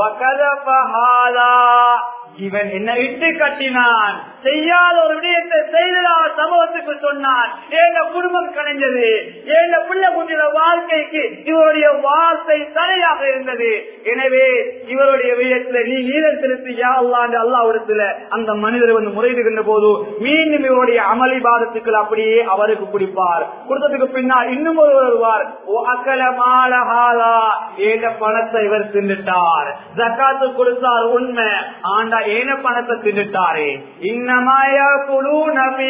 இவன் என்ன இட்டு கட்டினான் செய்யாத ஒரு விடயத்தை செய்ததாக சமூகத்துக்கு சொன்னான் எங்க குடும்பம் கலைஞ்சது எங்க பிள்ளை குட்டியோட வாழ்க்கைக்கு இவருடைய வார்த்தை தடையாக இருந்தது எனவே இவருடைய விடயத்துல நீ நீதம் செலுத்தி யாழ்லாண்டு அல்லாவிடத்துல அந்த மனிதர் வந்து முறையிடுகின்ற போது மீண்டும் இவருடைய அமளி பாதத்துக்கள் அப்படியே அவருக்கு குடிப்பார் கொடுத்ததுக்கு பின்னால் இன்னும் ஒரு வருவார் அக்கல மாலஹாலா ஏக பணத்தை இவர் தின்னுட்டார் ஜக்காத்து கொடுத்தார் உண்மை ஆண்டா ஏன பணத்தை தின்னுட்டாரே இன்னமாயா குழு நபி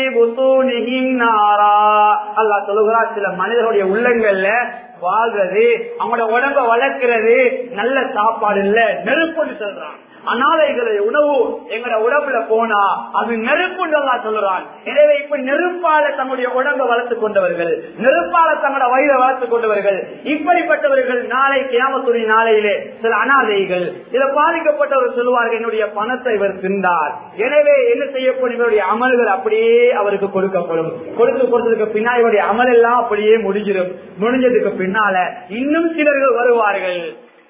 அல்லா சொல்லுகிறார் சில மனிதர்களுடைய உள்ளங்கள்ல வாழ்றது அவங்களோட உடம்ப வளர்க்கிறது நல்ல சாப்பாடு இல்ல நெருப்புன்னு சொல்றான் அனாதைகளை உணவு எங்கட உடம்புல போனா அது நெருப்புண்டல்லா சொல்லுறான் எனவே இப்ப நெருப்பால தங்களுடைய உடம்பை வளர்த்துக் கொண்டவர்கள் நெருப்பால தங்களோட வயிறை வளர்த்துக் கொண்டவர்கள் இப்படிப்பட்டவர்கள் நாளை கியாமத்துடைய நாளையிலே சில அனாதைகள் இதை பாதிக்கப்பட்டவர் சொல்லுவார்கள் என்னுடைய பணத்தை இவர் தின்றார் எனவே என்ன செய்யப்படும் இவருடைய அமல்கள் அப்படியே அவருக்கு கொடுக்கப்படும் கொடுத்து கொடுத்ததுக்கு பின்னால் இவருடைய அமல் எல்லாம் அப்படியே முடிஞ்சிடும் முடிஞ்சதுக்கு பின்னால இன்னும் சிலர்கள் வருவார்கள்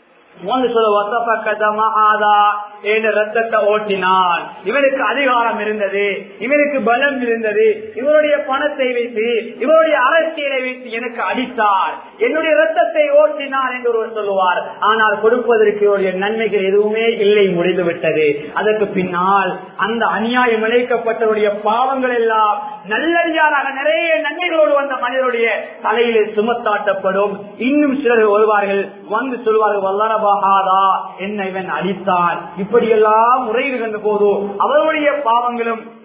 ரத்தத்தை ஓட்டினான் இவனுக்கு அதிகாரம் இருந்தது இவனுக்கு பலம் இருந்தது இவருடைய பணத்தை வைத்து இவருடைய அரசியலை வைத்து எனக்கு அடித்தார் என்னுடைய ரத்தத்தை ஓட்டினார் என்று ஒருவர் சொல்லுவார் ஆனால் கொடுப்பதற்கு இவருடைய நன்மைகள் எதுவுமே இல்லை முடிந்து விட்டது அதற்கு பின்னால் அந்த அநியாயம் இழைக்கப்பட்டவருடைய பாவங்கள் எல்லாம் நல்லடியாராக நிறைய நன்மைகளோடு வந்த மனிதனுடைய தலையிலே சுமத்தாட்டப்படும் இன்னும் சிலர் வருவார்கள் வந்து சொல்வார்கள் வல்லரபாகாதா என்ன இவன் அடித்தான் இப்படியெல்லாம் முறையிடுகின்ற போது அவருடைய பாவங்களும்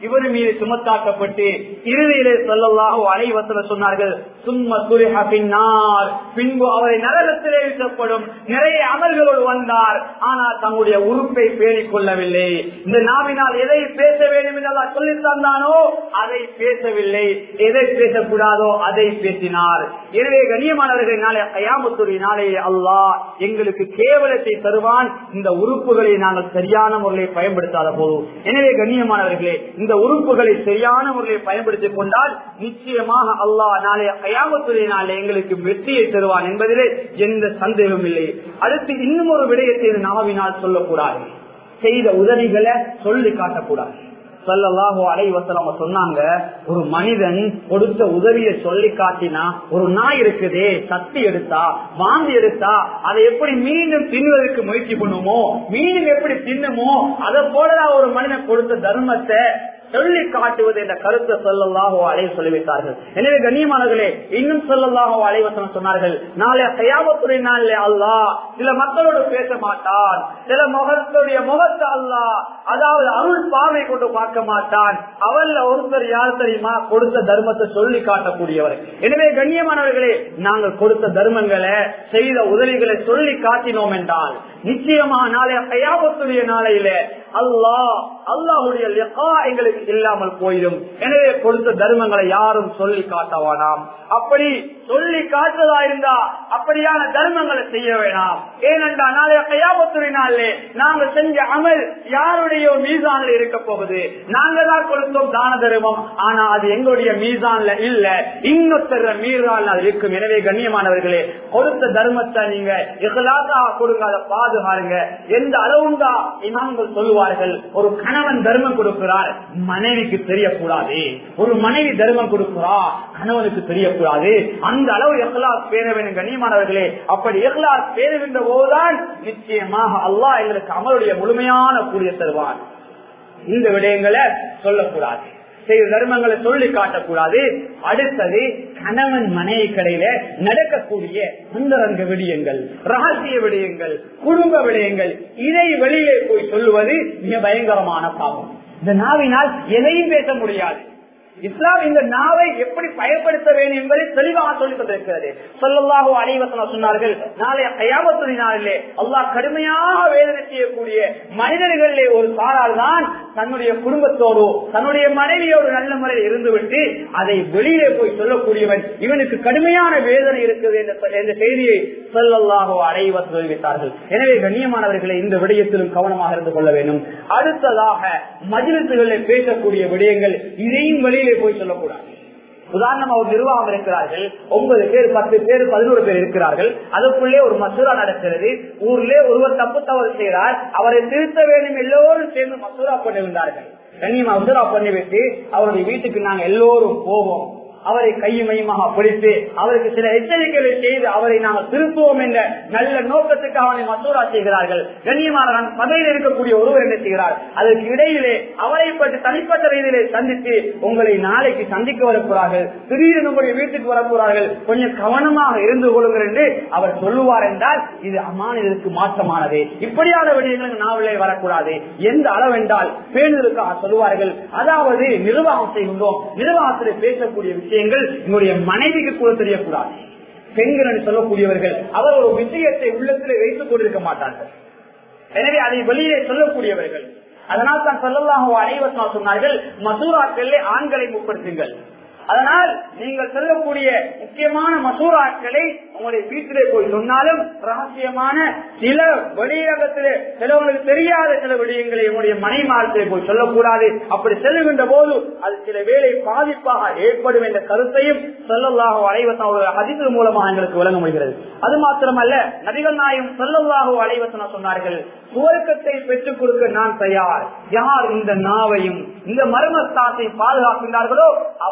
இவர் மீது சுமத்தாக்கப்பட்டு இறுதியிலே சொல்லலாக அனைவசல சொன்னார்கள் சும்ம துரிஹ பின்னார் பின்பு அவரை நரகத்திலே வீசப்படும் நிறைய அமல்களோடு வந்தார் ஆனால் தங்களுடைய உறுப்பை பேணிக் கொள்ளவில்லை இந்த நாவினால் எதை பேச வேண்டும் என்று அல்லாஹ் சொல்லித் தந்தானோ அதை பேசவில்லை எதை பேசக்கூடாதோ அதை பேசினார் எனவே கண்ணியமானவர்கள் நாளை கயாமத்துறை நாளே அல்லாஹ் எங்களுக்கு கேவலத்தை தருவான் இந்த உறுப்புகளை நாங்கள் சரியான முறையில் பயன்படுத்தாத போதும் எனவே கண்ணியமானவர்களே இந்த உறுப்புகளை சரியான முறையில் பயன்படுத்திக் கொண்டால் நிச்சயமாக அல்லாஹ் நாளைய கயாமத்துறை நாளே எங்களுக்கு வெற்றியை தருவான் என்பதிலே எந்த சந்தேகமும் இல்லை அடுத்து இன்னும் ஒரு விடயத்தை இந்த நாவினால் சொல்லக்கூடாது செய்த உதவிகளை சொல்லி காட்டக்கூடாது சல்லல்லாஹு அலைவசலம் சொன்னாங்க ஒரு மனிதன் கொடுத்த உதவியை சொல்லி காட்டினா ஒரு நாய் இருக்குதே சக்தி எடுத்தா வாந்தி எடுத்தா அதை எப்படி மீண்டும் தின்வதற்கு முயற்சி பண்ணுமோ மீண்டும் எப்படி தின்னுமோ அதை போலதான் ஒரு மனிதன் கொடுத்த தர்மத்தை சொல்லி காட்டுவது என்ற கருத்தை சொல்லலாகோ அலைய சொல்லிவிட்டார்கள் எனவே கண்ணியமானவர்களே இன்னும் சொல்லலாகோ அலைவசனம் சொன்னார்கள் நாளை கையாமத்துறை நாளில் அல்லா சில மக்களோடு பேச மாட்டான் சில முகத்துடைய முகத்தை அல்லா அதாவது அருள் பார்வை கொண்டு பார்க்க மாட்டான் அவல்ல ஒருத்தர் யார் தெரியுமா கொடுத்த தர்மத்தை சொல்லி காட்டக்கூடியவர் எனவே கண்ணியமானவர்களே நாங்கள் கொடுத்த தர்மங்களை செய்த உதவிகளை சொல்லி காட்டினோம் என்றால் நிச்சயமா நாளைய கையாபத்துடைய நாளையில அல்லாஹ் அல்லாஹுடைய லெக்கா எங்களுக்கு இல்லாமல் போயிடும் எனவே கொடுத்த தர்மங்களை யாரும் சொல்லி காட்டவானாம் அப்படி சொல்லி காட்டுறதா இருந்தா அப்படியான தர்மங்களை செய்ய வேணாம் ஏனென்றா நாளைய கையாபத்துறை நாளிலே நாங்க செஞ்ச அமல் யாருடைய மீசான்ல இருக்க போகுது நாங்க தான் கொடுத்தோம் தான தர்மம் ஆனா அது எங்களுடைய மீசான்ல இல்ல இன்னொருத்தர மீறான் அது இருக்கும் எனவே கண்ணியமானவர்களே கொடுத்த தர்மத்தை நீங்க எகலாதா கொடுங்க அதை பாதுகாருங்க எந்த அளவுண்டா இமாம்கள் சொல்லுவார்கள் ஒரு கணவன் தர்மம் கொடுக்கிறார் மனைவிக்கு தெரியக்கூடாது ஒரு மனைவி தர்மம் கொடுக்கிறா கணவனுக்கு தெரியக்கூடாது அந்த அளவு எஹ்லாஸ் பேர வேண்டும் கண்ணியமானவர்களே அப்படி எஹ்லாஸ் பேருகின்ற போதுதான் நிச்சயமாக அல்லாஹ் எங்களுக்கு அமலுடைய முழுமையான கூடிய தருவான் இந்த விடயங்களை சொல்லக்கூடாது செய்த தர்மங்களை சொல்லி காட்டக்கூடாது அடுத்தது கணவன் மனைவி கடையில நடக்கக்கூடிய அந்தரங்க விடயங்கள் ரகசிய விடயங்கள் குடும்ப விடயங்கள் இதை வெளியிலே போய் சொல்லுவது மிக பயங்கரமான பாவம் இந்த நாவினால் எதையும் பேச முடியாது இஸ்லாம் இந்த நாவை எப்படி பயன்படுத்த வேண்டும் என்பதை தெளிவாக சொல்லிக் கொண்டிருக்கிறது சொல்லல்லாஹோ அனைவசன சொன்னார்கள் நாளை கயாமத்துறை நாளிலே அல்லாஹ் கடுமையாக வேதனை செய்யக்கூடிய மனிதர்களிலே ஒரு சாரால் தான் தன்னுடைய குடும்பத்தோடு தன்னுடைய மனைவியோடு நல்ல முறையில் இருந்துவிட்டு அதை வெளியிலே போய் சொல்லக்கூடியவன் இவனுக்கு கடுமையான வேதனை இருக்குது என்ற செய்தியை சொல்லல்லாகோ அடைவ தெரிவித்தார்கள் எனவே கண்ணியமானவர்களை இந்த விடயத்திலும் கவனமாக இருந்து கொள்ள வேண்டும் அடுத்ததாக மஜிலிசுகளில் பேசக்கூடிய விடயங்கள் இதையும் வெளியிலே போய் சொல்லக்கூடாது உதாரணமா ஒரு நிர்வாகம் இருக்கிறார்கள் ஒன்பது பேர் பத்து பேர் பதினோரு பேர் இருக்கிறார்கள் அதுக்குள்ளே ஒரு மசூரா நடக்கிறது ஊர்ல ஒருவர் தப்பு தவறு செய்கிறார் அவரை திருத்த வேண்டும் எல்லோரும் சேர்ந்து மசூரா பண்ணுகின்றார்கள் கண்ணியமா மசூரா பண்ணிவிட்டு அவருடைய வீட்டுக்கு நாங்க எல்லோரும் போவோம் அவரை கையுமையுமாக பிடித்து அவருக்கு சில எச்சரிக்கைகளை செய்து அவரை நாங்கள் திருத்துவோம் என்ற நல்ல நோக்கத்துக்கு அவனை மசூரா செய்கிறார்கள் கண்ணியமான பதவியில் இருக்கக்கூடிய ஒருவர் என்ன செய்கிறார் அதற்கு இடையிலே அவரை பற்றி தனிப்பட்ட ரீதியிலே சந்தித்து உங்களை நாளைக்கு சந்திக்க வரப்போறார்கள் திடீரென உங்களுடைய வீட்டுக்கு வரப்போறார்கள் கொஞ்சம் கவனமாக இருந்து கொள்ளுங்கள் என்று அவர் சொல்லுவார் என்றால் இது அமானிதற்கு மாற்றமானது இப்படியான விடயங்கள் நாவலே வரக்கூடாது எந்த அளவென்றால் பேணுதலுக்காக சொல்லுவார்கள் அதாவது நிர்வாகம் செய்கின்றோம் நிர்வாகத்தில் பேசக்கூடிய விஷயம் விஷயங்கள் என்னுடைய மனைவிக்கு கூட தெரியக்கூடாது பெண்கள் என்று சொல்லக்கூடியவர்கள் அவர் ஒரு விஷயத்தை உள்ளத்தில் வைத்துக் கொண்டிருக்க மாட்டார்கள் எனவே அதை வெளியே சொல்லக்கூடியவர்கள் அதனால் தான் சொல்லலாம் அனைவசமா சொன்னார்கள் மசூராக்கள் ஆண்களை முற்படுத்துங்கள் அதனால் நீங்கள் சொல்லக்கூடிய முக்கியமான மசூராக்களை உங்களுடைய வீட்டிலே போய் சொன்னாலும் ரகசியமான சில வெளியகத்திலே சிலவங்களுக்கு தெரியாத சில விடயங்களை உங்களுடைய மனைமாரத்திலே போய் சொல்லக்கூடாது அப்படி செல்லுகின்ற போது அது சில வேலை பாதிப்பாக ஏற்படும் என்ற கருத்தையும் சொல்லல்லாக அலைவசம் அதிக மூலமாக எங்களுக்கு விளங்க முடிகிறது அது மாத்திரமல்ல நபிகள் நாயும் சொல்லல்லாக அலைவசன சொன்னார்கள் சுவர்க்கத்தை பெற்றுக் கொடுக்க நான் தயார் யார் இந்த நாவையும் இந்த மர்மஸ்தாத்தை பாதுகாக்கின்றார்களோ அவர்களுக்கு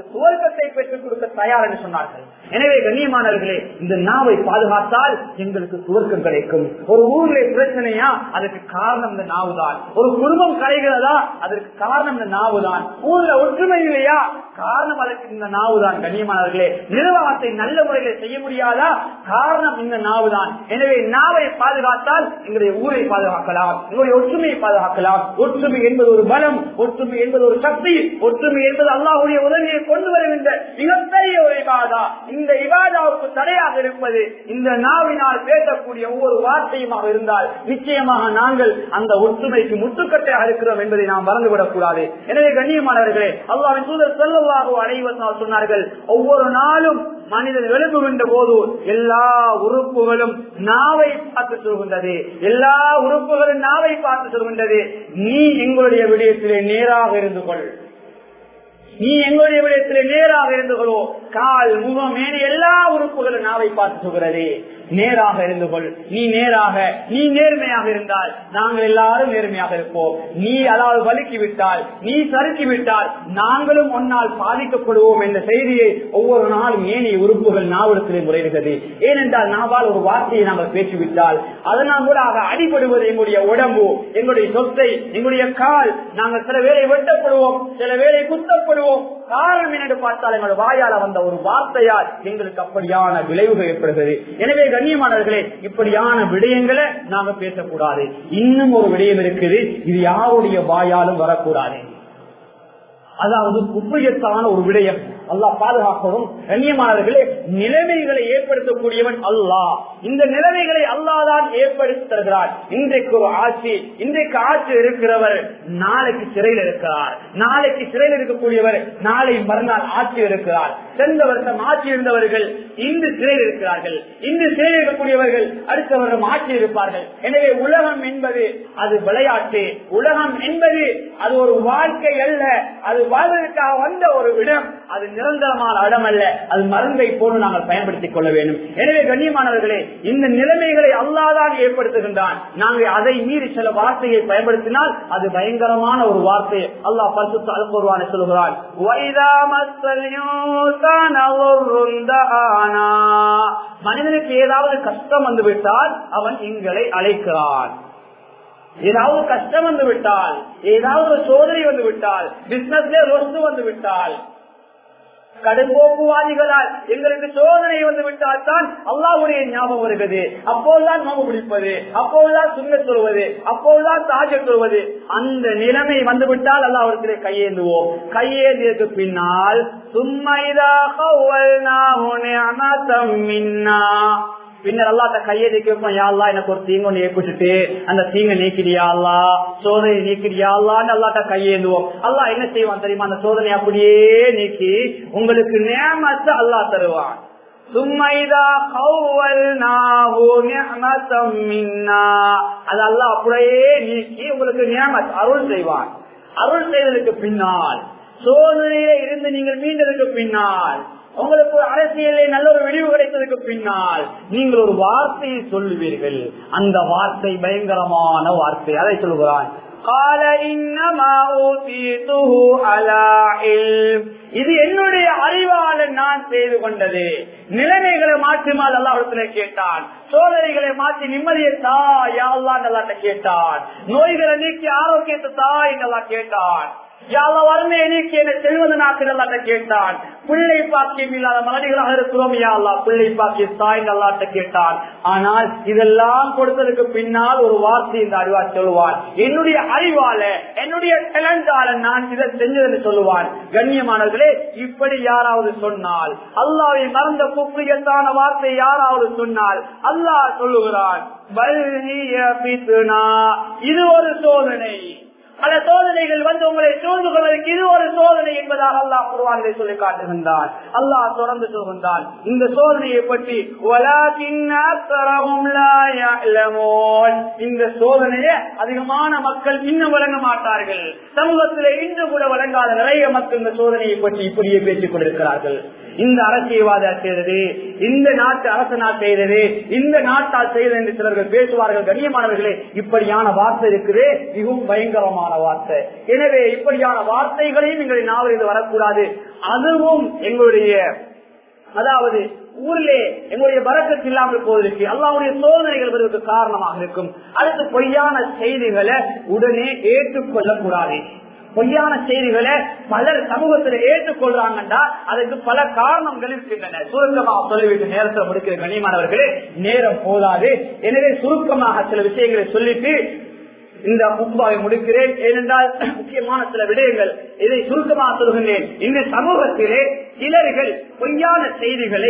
சுவர்க்கத்தை பெற்றுக் கொடுக்க தயார் என்று சொன்னார்கள் எனவே கண்ணியமானவர்களே இந்த நாவை பாதுகாத்தால் எங்களுக்கு சுவர்க்கம் கிடைக்கும் ஒரு ஊரிலே பிரச்சனையா அதற்கு காரணம் இந்த நாவு தான் ஒரு குடும்பம் கலைகிறதா அதற்கு காரணம் இந்த நாவு தான் ஊர்ல ஒற்றுமை இல்லையா காரணம் அதற்கு இந்த நாவு தான் கண்ணியமானவர்களே நிர்வாகத்தை நல்ல முறையில் செய்ய முடியாதா காரணம் இந்த நாவு தான் எனவே நாவை பாதுகாத்தால் எங்களுடைய ஊரை பாதுகாக்கலாம் எங்களுடைய ஒற்றுமையை பாதுகாக்கலாம் ஒற்றுமை என்பது ஒரு பலம் ஒற்றுமை என்பது ஒரு சக்தி ஒற்றுமை என்பது அல்லாஹுடைய உதவியை கொண்டு வருகின்ற மிகப்பெரிய ஒரு இபாதா இந்த இபாதாவுக்கு தடையாக இருப்பது இந்த நாவினால் பேசக்கூடிய ஒவ்வொரு வார்த்தையுமாக இருந்தால் நிச்சயமாக நாங்கள் அந்த ஒற்றுமைக்கு முட்டுக்கட்டையாக இருக்கிறோம் என்பதை நாம் மறந்துவிடக் கூடாது எனவே கண்ணியமானவர்களே அல்லாவின் தூதர் செல்லவாக அனைவரும் சொன்னார்கள் ஒவ்வொரு நாளும் மனிதன் எழுப்புகின்ற போது எல்லா உறுப்புகளும் நாவை பார்த்து சொல்கின்றது எல்லா உறுப்புகளும் நாவை பார்த்து சொல்கின்றது நீ எங்களுடைய விடயத்திலே நேராக இருந்து கொள் நீ எங்களுடைய விடயத்திலே நேராக இருந்து கொள்வோ கால் முகம் மேனி எல்லா உறுப்புகளும் நாவை பார்த்து சொல்கிறது நேராக இருந்து கொள் நீ நேராக நீ நேர்மையாக இருந்தால் நாங்கள் எல்லாரும் நேர்மையாக இருப்போம் நீ அதாவது வலுக்கி விட்டால் நீ சறுக்கி விட்டால் நாங்களும் ஒன்னால் பாதிக்கப்படுவோம் என்ற செய்தியை ஒவ்வொரு நாளும் ஏனைய உறுப்புகள் நாவலத்திலே முறையிடுகிறது ஏனென்றால் நாவால் ஒரு வார்த்தையை நாங்கள் பேசிவிட்டால் அதனால் கூட அடிபடுவது எங்களுடைய உடம்பு எங்களுடைய சொத்தை எங்களுடைய கால் நாங்கள் சில வேலை வெட்டப்படுவோம் சில வேலை குத்தப்படுவோம் காரணம் என்னென்று பார்த்தால் எங்களுடைய வாயால வந்த ஒரு வார்த்தையால் எங்களுக்கு அப்படியான விளைவுகள் ஏற்படுகிறது எனவே கண்ணியமானவர்களே இப்படியான விடயங்களை நாங்க பேசக்கூடாது இன்னும் ஒரு விடயம் இருக்குது இது யாருடைய வாயாலும் வரக்கூடாது அதாவது குப்பையத்தான ஒரு விடயம் அல்லாஹ் பாதுகாக்கவும் கண்ணியமானவர்களே நிலைமைகளை ஏற்படுத்தக்கூடியவன் அல்லாஹ் இந்த நிலைமைகளை அல்லாதான் ஏற்படுத்தி தருகிறார் இன்றைக்கு ஒரு ஆட்சி இன்றைக்கு ஆட்சி இருக்கிறவர் நாளைக்கு சிறையில் இருக்கிறார் நாளைக்கு சிறையில் இருக்கக்கூடியவர் நாளை மறுநாள் ஆட்சி இருக்கிறார் சென்ற வருஷம் ஆட்சி இருந்தவர்கள் இன்று சிறையில் இருக்கிறார்கள் இன்று சிறையில் இருக்கக்கூடியவர்கள் அடுத்த வருடம் ஆட்சி இருப்பார்கள் எனவே உலகம் என்பது அது விளையாட்டு உலகம் என்பது அது ஒரு வாழ்க்கை அல்ல அது வாழ்வதற்காக வந்த ஒரு இடம் அது நிரந்தரமான இடம் அல்ல அது மருந்தை போன்று நாங்கள் பயன்படுத்திக் கொள்ள வேண்டும் எனவே கண்ணியமானவர்களே இந்த நிலைமைகளை அல்லாதான் ஏற்படுத்துகின்றான் நாங்கள் அதை மீறி சில வார்த்தையை பயன்படுத்தினால் அது பயங்கரமான ஒரு வார்த்தை அல்லாஹ் பரிசுத்த அல்பொருவான சொல்கிறான் "வைதா மஸ்ஸல் இன்சான ضُرٌّ دَعَانَا." மனிதனுக்கு ஏதாவது கஷ்டம் வந்து விட்டால் அவன் எங்களை அழைக்கிறான் ஏதாவது கஷ்டம் வந்து விட்டால் ஏதாவது ஒரு சோதனை வந்து விட்டால் பிசினஸ்ல ரொஸ்து வந்து விட்டால் கடும்போக்குவாதிகளால் எங்களுக்கு சோதனை வந்து விட்டால் தான் அல்லாவுடைய ஞாபகம் வருகிறது அப்போதுதான் நோம்பு பிடிப்பது அப்போதுதான் சுண்ண சொல்வது அப்போதுதான் தாஜ சொல்வது அந்த நிலைமை வந்து விட்டால் அல்லாவிடத்திலே கையேந்துவோம் கையேந்தியதுக்கு பின்னால் சும்மைதாக மின்னா பின்னர் அல்லாட்ட கையெழுதி கேட்போம் யாழ்லா எனக்கு ஒரு தீங்கு ஒன்று ஏற்பட்டுட்டு அந்த தீங்க நீக்கிறியா அல்லா சோதனை நீக்கிறியா அல்லான்னு அல்லாட்ட கையேந்துவோம் அல்லா என்ன செய்வான் தெரியுமா அந்த சோதனை அப்படியே நீக்கி உங்களுக்கு நேமத்தை அல்லா தருவான் சும்மைதா அது அல்லா அப்படியே நீக்கி உங்களுக்கு நேமத் அருள் செய்வான் அருள் செய்ததுக்கு பின்னால் சோதனையில இருந்து நீங்கள் மீண்டதுக்கு பின்னால் உங்களுக்கு ஒரு அரசியலில் நல்ல ஒரு விடிவு கிடைத்ததுக்கு பின்னால் நீங்கள் ஒரு வார்த்தையை சொல்லுவீர்கள் அந்த வார்த்தை பயங்கரமான வார்த்தை அதை சொல்லுகிறான் இது என்னுடைய அறிவாளன் நான் செய்து கொண்டது நிலைமைகளை மாற்றுமால் அல்லாஹத்துல கேட்டான் சோதனைகளை மாற்றி நிம்மதியை தா யாழ்லான் அல்லாட்ட கேட்டான் நோய்களை நீக்கி ஆரோக்கியத்தை தா என்றெல்லாம் கேட்டான் யாழ்லா வறுமை நீக்கி என்ன செல்வது நாக்கு கேட்டான் பிள்ளை பாக்கியம் இல்லாத மகடிகளாக இருக்கிறோம் யாழ்லா பிள்ளை பாக்கிய தாய் நல்லாட்ட கேட்டான் ஆனால் இதெல்லாம் கொடுத்ததுக்கு பின்னால் ஒரு வார்த்தை இந்த அறிவா சொல்லுவான் என்னுடைய அறிவால என்னுடைய டேலண்டால நான் இதை செஞ்சதுன்னு சொல்லுவான் கண்ணியமானவர்களே இப்படி யாராவது சொன்னால் அல்லாவை மறந்த குப்பியத்தான வார்த்தை யாராவது சொன்னால் அல்லாஹ் சொல்லுகிறான் இது ஒரு சோதனை பல சோதனைகள் வந்து உங்களை சூழ்ந்து கொள்வதற்கு இது ஒரு சோதனை என்பதாக அல்லாஹ் குருவானிலே சொல்லி காட்டுகின்றான் அல்லாஹ் தொடர்ந்து சொல்கின்றான் இந்த சோதனையை பற்றி இந்த சோதனையை அதிகமான மக்கள் இன்னும் வழங்க மாட்டார்கள் சமூகத்திலே இன்று கூட வழங்காத நிறைய மக்கள் இந்த சோதனையை பற்றி இப்படியே பேசிக் கொண்டிருக்கிறார்கள் இந்த அரசியல்வாதியால் செய்தது இந்த நாட்டு அரசனால் செய்தது இந்த நாட்டால் செய்தது என்று சிலர்கள் பேசுவார்கள் கண்ணியமானவர்களே இப்படியான வார்த்தை இருக்குது மிகவும் பயங்கரமான வார்த்தை எனவே இப்படியான வார்த்தைகளையும் எங்களுடைய நாவலில் வரக்கூடாது அதுவும் எங்களுடைய அதாவது ஊரிலே எங்களுடைய வரக்கத்து இல்லாமல் போவதற்கு அல்லாவுடைய சோதனைகள் வருவதற்கு காரணமாக இருக்கும் அடுத்து பொய்யான செய்திகளை உடனே ஏற்றுக்கொள்ளக்கூடாது பொய்யான செய்திகளை பலர் சமூகத்தில் ஏற்றுக்கொள்றாங்கன்றா அதுக்கு பல காரணங்கள் இருக்கின்றன சுருக்கமாக சொல்லிவிட்டு நேரத்தில் முடிக்கிற கண்ணியமானவர்களே நேரம் போதாது எனவே சுருக்கமாக சில விஷயங்களை சொல்லிட்டு இந்த முப்பாவை முடிக்கிறேன் ஏனென்றால் முக்கியமான சில விடயங்கள் இதை சுருக்கமாக சொல்கின்றேன் இந்த சமூகத்திலே சிலர்கள் பொய்யான செய்திகளை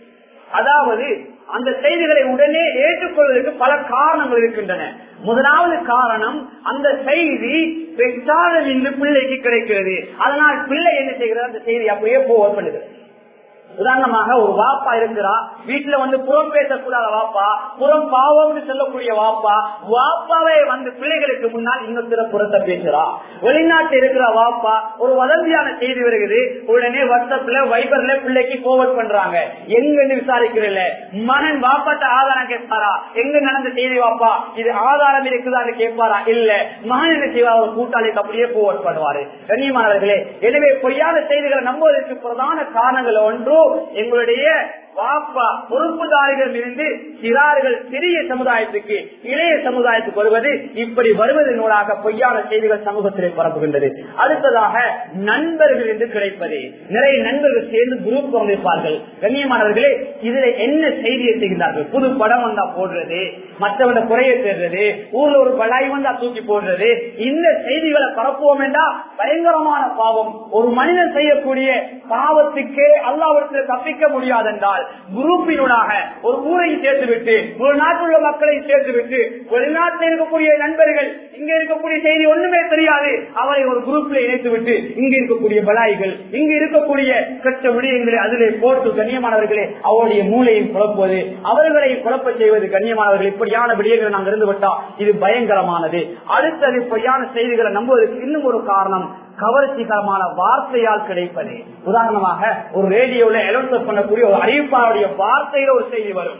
அதாவது அந்த செய்திகளை உடனே ஏற்றுக்கொள்வதற்கு பல காரணங்கள் இருக்கின்றன முதலாவது காரணம் அந்த செய்தி பெற்றாரில் இருந்து பிள்ளைக்கு கிடைக்கிறது அதனால் பிள்ளை என்ன செய்கிறது அந்த செய்தி அப்படியே போக பண்ணுகிறது உதாரணமாக ஒரு வாப்பா இருக்கிறா வீட்டுல வந்து புறம் பேசக்கூடாத வாப்பா புறம் பாவம்னு சொல்லக்கூடிய வாப்பா வாப்பாவே வந்து பிள்ளைகளுக்கு முன்னால் இன்னொருத்தர புறத்தை பேசுறா வெளிநாட்டு இருக்கிற வாப்பா ஒரு வதந்தியான செய்தி வருகிறது உடனே வாட்ஸ்அப்ல வைபர்ல பிள்ளைக்கு போவர்ட் பண்றாங்க எங்கன்னு விசாரிக்கிறீங்க மகன் வாப்பாட்ட ஆதாரம் கேட்பாரா எங்க நடந்த செய்தி வாப்பா இது ஆதாரம் இருக்குதான்னு கேட்பாரா இல்ல மகன் என்ன செய்வா ஒரு கூட்டாளிக்கு அப்படியே போவர்ட் பண்ணுவாரு கண்ணியமானவர்களே எனவே பொய்யான செய்திகளை நம்புவதற்கு பிரதான காரணங்கள் ஒன்று எங்களுடைய வாப்பா பொறுப்புதாரிகள் இருந்து சிறார்கள் சிறிய சமுதாயத்துக்கு இளைய சமுதாயத்துக்கு வருவது இப்படி வருவதனூடாக பொய்யான செய்திகள் சமூகத்திலே பரப்புகின்றது அடுத்ததாக நண்பர்கள் என்று கிடைப்பது நிறைய நண்பர்கள் சேர்ந்து குரூப் கொண்டிருப்பார்கள் கண்ணியமானவர்களே இதுல என்ன செய்தியை செய்கிறார்கள் புது படம் வந்தா போடுறது மற்றவன குறைய தேடுறது ஊர்ல ஒரு பலாய் வந்தா தூக்கி போடுறது இந்த செய்திகளை பரப்புவோம் என்றா பயங்கரமான பாவம் ஒரு மனிதன் செய்யக்கூடிய பாவத்துக்கே அல்லாவிடத்தில் தப்பிக்க முடியாதென்றால் குரூப்பினூடாக ஒரு ஊரை சேர்த்து விட்டு ஒரு நாட்டில் உள்ள மக்களை சேர்த்து விட்டு வெளிநாட்டில் இருக்கக்கூடிய நண்பர்கள் இங்க இருக்கக்கூடிய செய்தி ஒண்ணுமே தெரியாது அவரை ஒரு குரூப்ல இணைத்து விட்டு இங்க இருக்கக்கூடிய பலாய்கள் இங்க இருக்கக்கூடிய கற்ற விடயங்களை அதிலே போட்டு கண்ணியமானவர்களே அவருடைய மூளையை குழப்புவது அவர்களை குழப்ப செய்வது கண்ணியமானவர்கள் இப்படியான விடயங்களை நாங்கள் இருந்து விட்டா இது பயங்கரமானது அடுத்தது பொய்யான செய்திகளை நம்புவதற்கு இன்னும் ஒரு காரணம் கவர்ச்சிகரமான வார்த்தையால் கிடைப்பது உதாரணமாக ஒரு ரேடியோல அலௌன்ஸ் பண்ணக்கூடிய ஒரு அறிவிப்பாளருடைய வார்த்தையில ஒரு செய்தி வரும்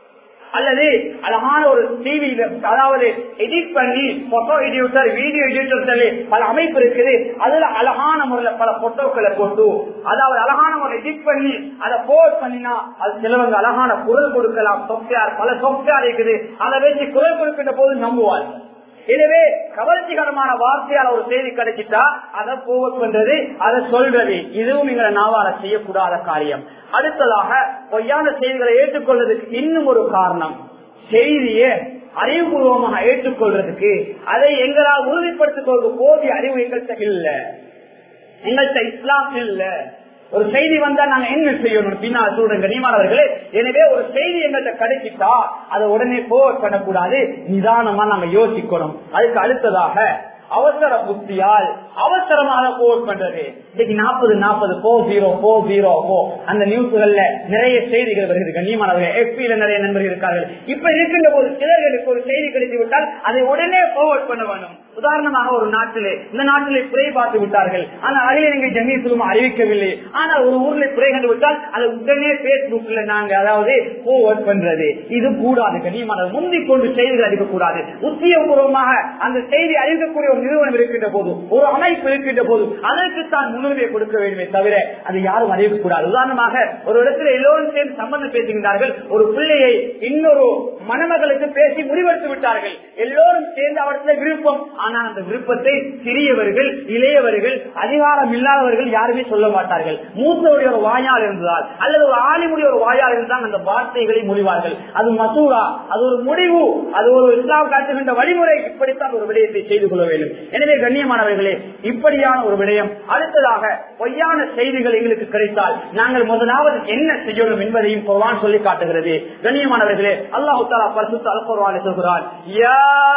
அல்லது அழகான ஒரு டிவியில அதாவது எடிட் பண்ணி போட்டோ எடிட்டர் வீடியோ எடிட்டர் சொல்லி பல அமைப்பு இருக்குது அதுல அழகான முறையில பல போட்டோக்களை போட்டு அதாவது அழகான முறை எடிட் பண்ணி அதை போஸ்ட் பண்ணினா அது சிலவங்க அழகான குரல் கொடுக்கலாம் சொப்டார் பல சொப்டார் இருக்குது அதை வச்சு குரல் கொடுக்கின்ற போது நம்புவார்கள் எனவே கவர்ச்சிகரமான வார்த்தையால் ஒரு செய்தி கிடைச்சிட்டா அதை போவட் பண்றது அதை சொல்றது இதுவும் எங்களை நாவால செய்யக்கூடாத காரியம் அடுத்ததாக பொய்யான செய்திகளை ஏற்றுக்கொள்வதற்கு இன்னும் ஒரு காரணம் செய்தியை அறிவுபூர்வமாக ஏற்றுக்கொள்றதுக்கு அதை எங்களால் உறுதிப்படுத்திக் கொள்வது போதிய அறிவு எங்கள்கிட்ட இல்ல எங்கள்கிட்ட இஸ்லாம் இல்ல ஒரு செய்தி வந்தா நாங்க என்ன செய்யணும் பின்னால் சொல்றேன் கனிமானவர்களே எனவே ஒரு செய்தி எங்கள்கிட்ட கிடைச்சிட்டா அதை உடனே போர் பண்ணக்கூடாது நிதானமா நாங்க யோசிக்கணும் அதுக்கு அடுத்ததாக அவசர புத்தியால் அவசரமாக போர் பண்றது இன்னைக்கு நாற்பது நாற்பது போ ஜீரோ போ ஜீரோ போ அந்த நியூஸ்கள்ல நிறைய செய்திகள் வருகிறது கண்ணியமானவர்கள் எஃபில நிறைய நண்பர்கள் இருக்கார்கள் இப்ப இருக்கின்ற போது சிலர்களுக்கு ஒரு செய்தி கிடைத்து விட்டால் அதை உடனே போர்வர்ட் பண்ண வேண்டும் உதாரணமாக ஒரு நாட்டிலே இந்த நாட்டிலே பிழை பார்த்து விட்டார்கள் ஆனால் அதையே நீங்க ஜமீசுலும் அறிவிக்கவில்லை ஆனால் ஒரு ஊர்ல பிழை கண்டு விட்டால் அதை உடனே பேஸ்புக்ல நாங்க அதாவது போர்வர்ட் பண்றது இது கூடாது கண்ணியமானது முந்திக் கொண்டு செய்திகள் அறிவிக்கக்கூடாது உத்தியபூர்வமாக அந்த செய்தி அறிவிக்கக்கூடிய ஒரு நிறுவனம் இருக்கின்ற போது ஒரு அமைப்பு இருக்கின்ற போது அதற்கு தான் முன்னுரிமை கொடுக்க வேண்டுமே தவிர அதை யாரும் அறிவிக்கக்கூடாது உதாரணமாக ஒரு இடத்துல எல்லோரும் சேர்ந்து சம்பந்தம் பேசுகின்றார்கள் ஒரு பிள்ளையை இன்னொரு மணமகளுக்கு பேசி முடிவெடுத்து விட்டார்கள் எல்லோரும் சேர்ந்து அவர்களை விருப்பம் ஆனால் அந்த விருப்பத்தை சிறியவர்கள் இளையவர்கள் அதிகாரம் இல்லாதவர்கள் யாருமே சொல்ல மாட்டார்கள் மூத்தவுடைய ஒரு வாயால் இருந்ததால் அல்லது ஒரு ஆலிமுடைய ஒரு வாயால் இருந்தால் அந்த வார்த்தைகளை முடிவார்கள் அது மசூரா அது ஒரு முடிவு அது ஒரு இஸ்லாம் காட்டுகின்ற வழிமுறை இப்படித்தான் ஒரு விடயத்தை செய்து கொள்ள வேண்டும் எனவே கண்ணியமானவர்களே இப்படியான ஒரு விடயம் அடுத்ததாக பொய்யான செய்திகள் எங்களுக்கு கிடைத்தால் நாங்கள் முதலாவது என்ன செய்யணும் என்பதையும் குர்ஆன் சொல்லி காட்டுகிறது கண்ணியமானவர்களே அல்லாஹு தாலா பரிசுத்த அல்குர்ஆனில் சொல்கிறான் யா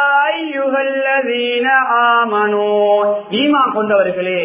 அய்யுஹல்லதீன ஆமனூ ஈமான் கொண்டவர்களே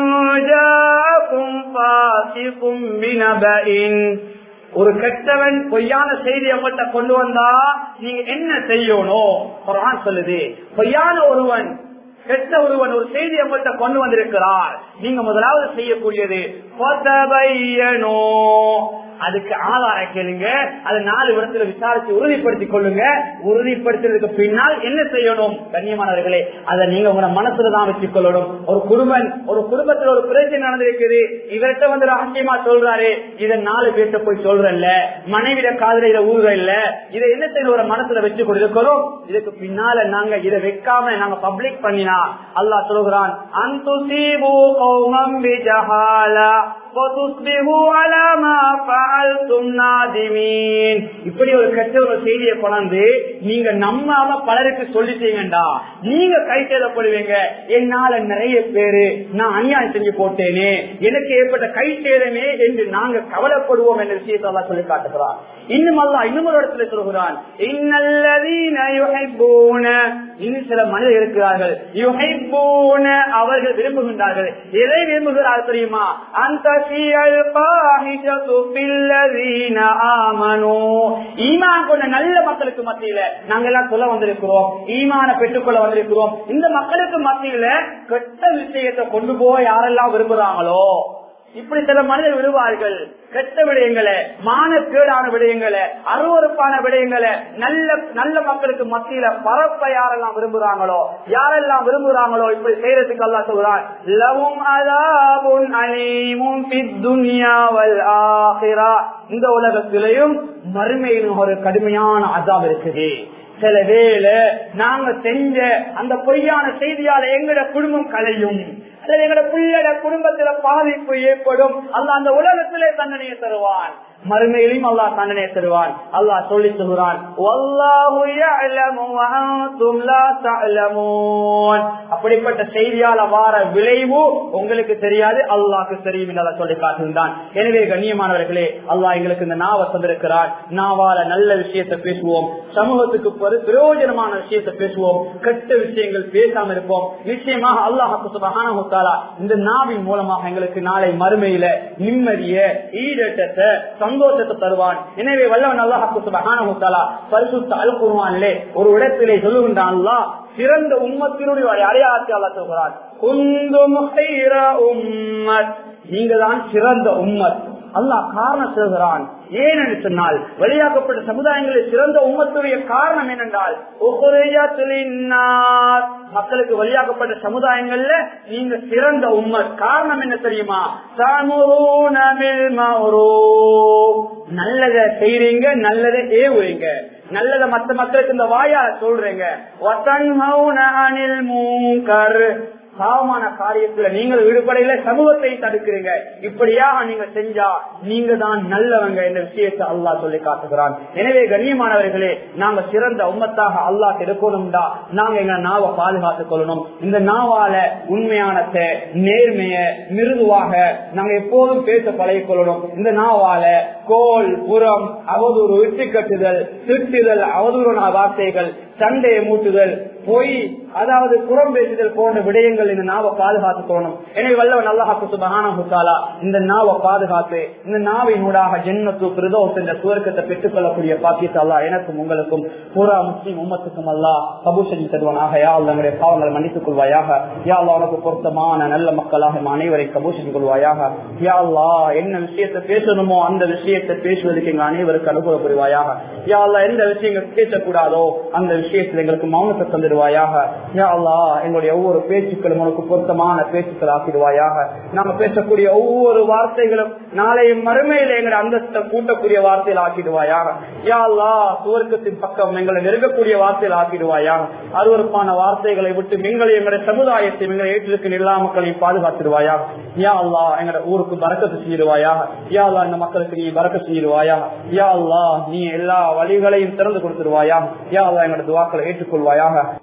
யுஜாக்கும் ஃபாசிகும் பினபஇன் ஒரு கெட்டவன் பொய்யான செய்தி அவங்கள்ட்ட கொண்டு வந்தா நீங்க என்ன செய்யணும் குர்ஆன் சொல்லுது பொய்யான ஒருவன் கெட்ட ஒருவன் ஒரு செய்தி உங்கள்கிட்ட கொண்டு வந்திருக்கிறார் நீங்க முதலாவது செய்யக்கூடியது "ஃபதபையனோ." அதுக்கு ஆதாரம் கேளுங்க அது நாலு இடத்துல விசாரிச்சு உறுதிப்படுத்திக் கொள்ளுங்க உறுதிப்படுத்தினதுக்கு பின்னால் என்ன செய்யணும் கண்ணியமானவர்களே அதை நீங்க உங்க மனசுல தான் வச்சுக் கொள்ளணும் ஒரு குடும்பம் ஒரு குடும்பத்துல ஒரு பிரச்சனை நடந்திருக்குது இவர்கிட்ட வந்து ரகசியமா சொல்றாரு இதை நாலு பேர்த்த போய் சொல்றல்ல மனைவிட காதல இதை ஊற இல்ல இதை என்ன செய்யணும் ஒரு மனசுல வச்சு கொடுக்கிறோம் இதுக்கு பின்னால நாங்க இதை வைக்காம நாங்க பப்ளிக் பண்ணினா அல்லாஹ் சொல்கிறான் அந்துசீபு கௌமம் பிஜஹாலா وتصبحوا على ما فعلتم نادمين இப்படி ஒரு கெட்ட ஒரு செய்தியை கொண்டாந்து நீங்க நம்பாம பலருக்கு சொல்லிட்டீங்கடா நீங்க கை சேதப்படுவீங்க என்னால நிறைய பேரு நான் அநியாயம் செஞ்சு போட்டேனே எனக்கு ஏற்பட்ட கை சேதமே என்று நாங்க கவலைப்படுவோம் என்ற விஷயத்தை எல்லாம் சொல்லி காட்டுகிறான் இன்னும் அல்ல இன்னும் ஒரு இடத்துல சொல்கிறான் இன்னல்லதீன யுஹிப்பூன இன்னும் சில மனிதர் இருக்கிறார்கள் யுஹிப்பூன அவர்கள் விரும்புகின்றார்கள் எதை விரும்புகிறார்கள் தெரியுமா அந்த ஈமான் கொண்ட நல்ல மக்களுக்கு மத்தியில நாங்க எல்லாம் சொல்ல வந்திருக்கிறோம் ஈமான பெற்றுக்கொள்ள வந்திருக்கிறோம் இந்த மக்களுக்கு மத்தியில கெட்ட விஷயத்தை கொண்டு போய் யாரெல்லாம் விரும்புறாங்களோ இப்படி சில மனிதர் விடுவார்கள் கெட்ட விடயங்களை மானக்கேடான விடயங்களை அருவறுப்பான விடயங்களை நல்ல நல்ல மக்களுக்கு மத்தியில பரப்ப யாரெல்லாம் விரும்புறாங்களோ யாரெல்லாம் விரும்புறாங்களோ இப்படி செய்யறதுக்கு அல்லா சொல்றான் லவும் அதாபுன் அலீமும் பித்துன்யாவல் ஆஹிரா இந்த உலகத்திலையும் மறுமையிலும் ஒரு கடுமையான அதாப் இருக்குது சில வேலை நாங்க செஞ்ச அந்த பொய்யான செய்தியால எங்கட குடும்பம் கலையும் அல்லது எங்கட பிள்ளைட குடும்பத்துல பாதிப்பு ஏற்படும் அல்ல அந்த உலகத்திலே தண்டனையை தருவான் மறுமையிலும் அல்லாஹ் தண்டனையை தருவான் அல்லாஹ் சொல்லி சொல்கிறான் அப்படிப்பட்ட செய்தியால வார விளைவு உங்களுக்கு தெரியாது அல்லாஹ்க்கு தெரியும் என்று சொல்லி காட்டுகின்றான் எனவே கண்ணியமானவர்களே அல்லாஹ் எங்களுக்கு இந்த நாவ தந்திருக்கிறார் நாவால நல்ல விஷயத்தை பேசுவோம் சமூகத்துக்கு பிரயோஜனமான விஷயத்தை பேசுவோம் கெட்ட விஷயங்கள் பேசாம இருப்போம் நிச்சயமாக அல்லாஹாக்கு சுபகானா இந்த நாவின் மூலமாக எங்களுக்கு நாளை மறுமையில நிம்மதிய ஈடேற்றத்தை சந்தோஷத்தை தருவான் எனவே வல்லவன் அல்லாஹாக்கு சுபகானா பரிசுத்த அல்குருவானிலே ஒரு இடத்திலே சொல்லுகின்றான் அல்லாஹ் சிறந்த உம்மத்தினுடைய அடையாளத்தை அல்ல சொல்கிறான் குந்தும் உம்மத் நீங்க தான் சிறந்த உம்மத் அல்லாஹ் காரணம் சொல்கிறான் ஏன் என்று சொன்னால் வெளியாக்கப்பட்ட சமுதாயங்களில் சிறந்த உம்மத்துடைய காரணம் என்னென்றால் மக்களுக்கு வெளியாக்கப்பட்ட சமுதாயங்கள்ல நீங்க சிறந்த உம்மத் காரணம் என்ன தெரியுமா நல்லதை செய்றீங்க நல்லதை ஏவுறீங்க நல்லத மத்த மக்களுக்கு இந்த வாயால சொல்றீங்க பாவமான காரியத்துல நீங்கள் ஈடுபடையில சமூகத்தை தடுக்கிறீங்க இப்படியாக நீங்க செஞ்சா நீங்க தான் நல்லவங்க என்ற விஷயத்தை அல்லாஹ் சொல்லி காட்டுகிறான் எனவே கண்ணியமானவர்களே நாங்க சிறந்த உம்மத்தாக அல்லாஹ் இருக்கணும்டா நாங்க எங்க நாவை பாதுகாத்துக் கொள்ளணும் இந்த நாவால உண்மையானத்தை நேர்மைய மிருதுவாக நாங்க எப்போதும் பேச பழகிக் கொள்ளணும் இந்த நாவால கோல் புறம் அவதூறு இட்டு கட்டுதல் திட்டுதல் அவதூறான வார்த்தைகள் சண்டையை மூட்டுதல் பொய் அதாவது புறம் பேசுதல் போன்ற விடயங்கள் இந்த நாவை பாதுகாத்துக் கொள்ளணும் எனவே வல்லவன் அல்லாஹாக்கு சுபகானா இந்த நாவை பாதுகாத்து இந்த நாவினூடாக ஜென்மத்து பிரதோஸ் என்ற சுவர்க்கத்தை பெற்றுக் கொள்ளக்கூடிய பாக்கியத்தை அல்லா எனக்கும் உங்களுக்கும் பூரா முஸ்லீம் உம்மத்துக்கும் அல்லா கபூஷன் தருவனாக யா அல்ல நம்முடைய பாவங்களை மன்னித்துக் கொள்வாயாக யா அல்லா உனக்கு பொருத்தமான நல்ல மக்களாக அனைவரை கபூஷன் கொள்வாயாக யா அல்லா என்ன விஷயத்தை பேசணுமோ அந்த விஷயத்தை பேசுவதற்கு எங்க அனைவருக்கு அனுகூல புரிவாயாக யா அல்லா எந்த விஷயங்கள் பேசக்கூடாதோ அந்த விஷயத்தில் எங்களுக்கு மௌனத்தை தந்துடுவாயாக யா அல்லா எங்களுடைய ஒவ்வொரு பேச்சுக்களும் உனக்கு பொருத்தமான பேச்சுக்கள் ஆக்கிடுவாயாக நாம பேசக்கூடிய ஒவ்வொரு வார்த்தைகளும் நாளைய மறுமையில் எங்களை அந்தஸ்தை கூட்டக்கூடிய வார்த்தையில் ஆக்கிடுவாயாக யா அல்லா சுவர்க்கத்தின் பக்கம் எங்களை நெருங்கக்கூடிய வார்த்தையில் ஆக்கிடுவாயாக அருவறுப்பான வார்த்தைகளை விட்டு எங்களை எங்களுடைய சமுதாயத்தை எங்களை ஏற்றிருக்கு எல்லா மக்களையும் பாதுகாத்திடுவாயாக யா அல்லா எங்களோட ஊருக்கு பறக்கத்து செய்திருவாயாக யா அல்லா இந்த மக்களுக்கு நீ பறக்க செய்திருவாயாக யா அல்லா நீ எல்லா வழிகளையும் திறந்து கொடுத்துருவாயா யா அல்லா எங்களோட துவாக்களை ஏற்றுக்கொள்வாயாக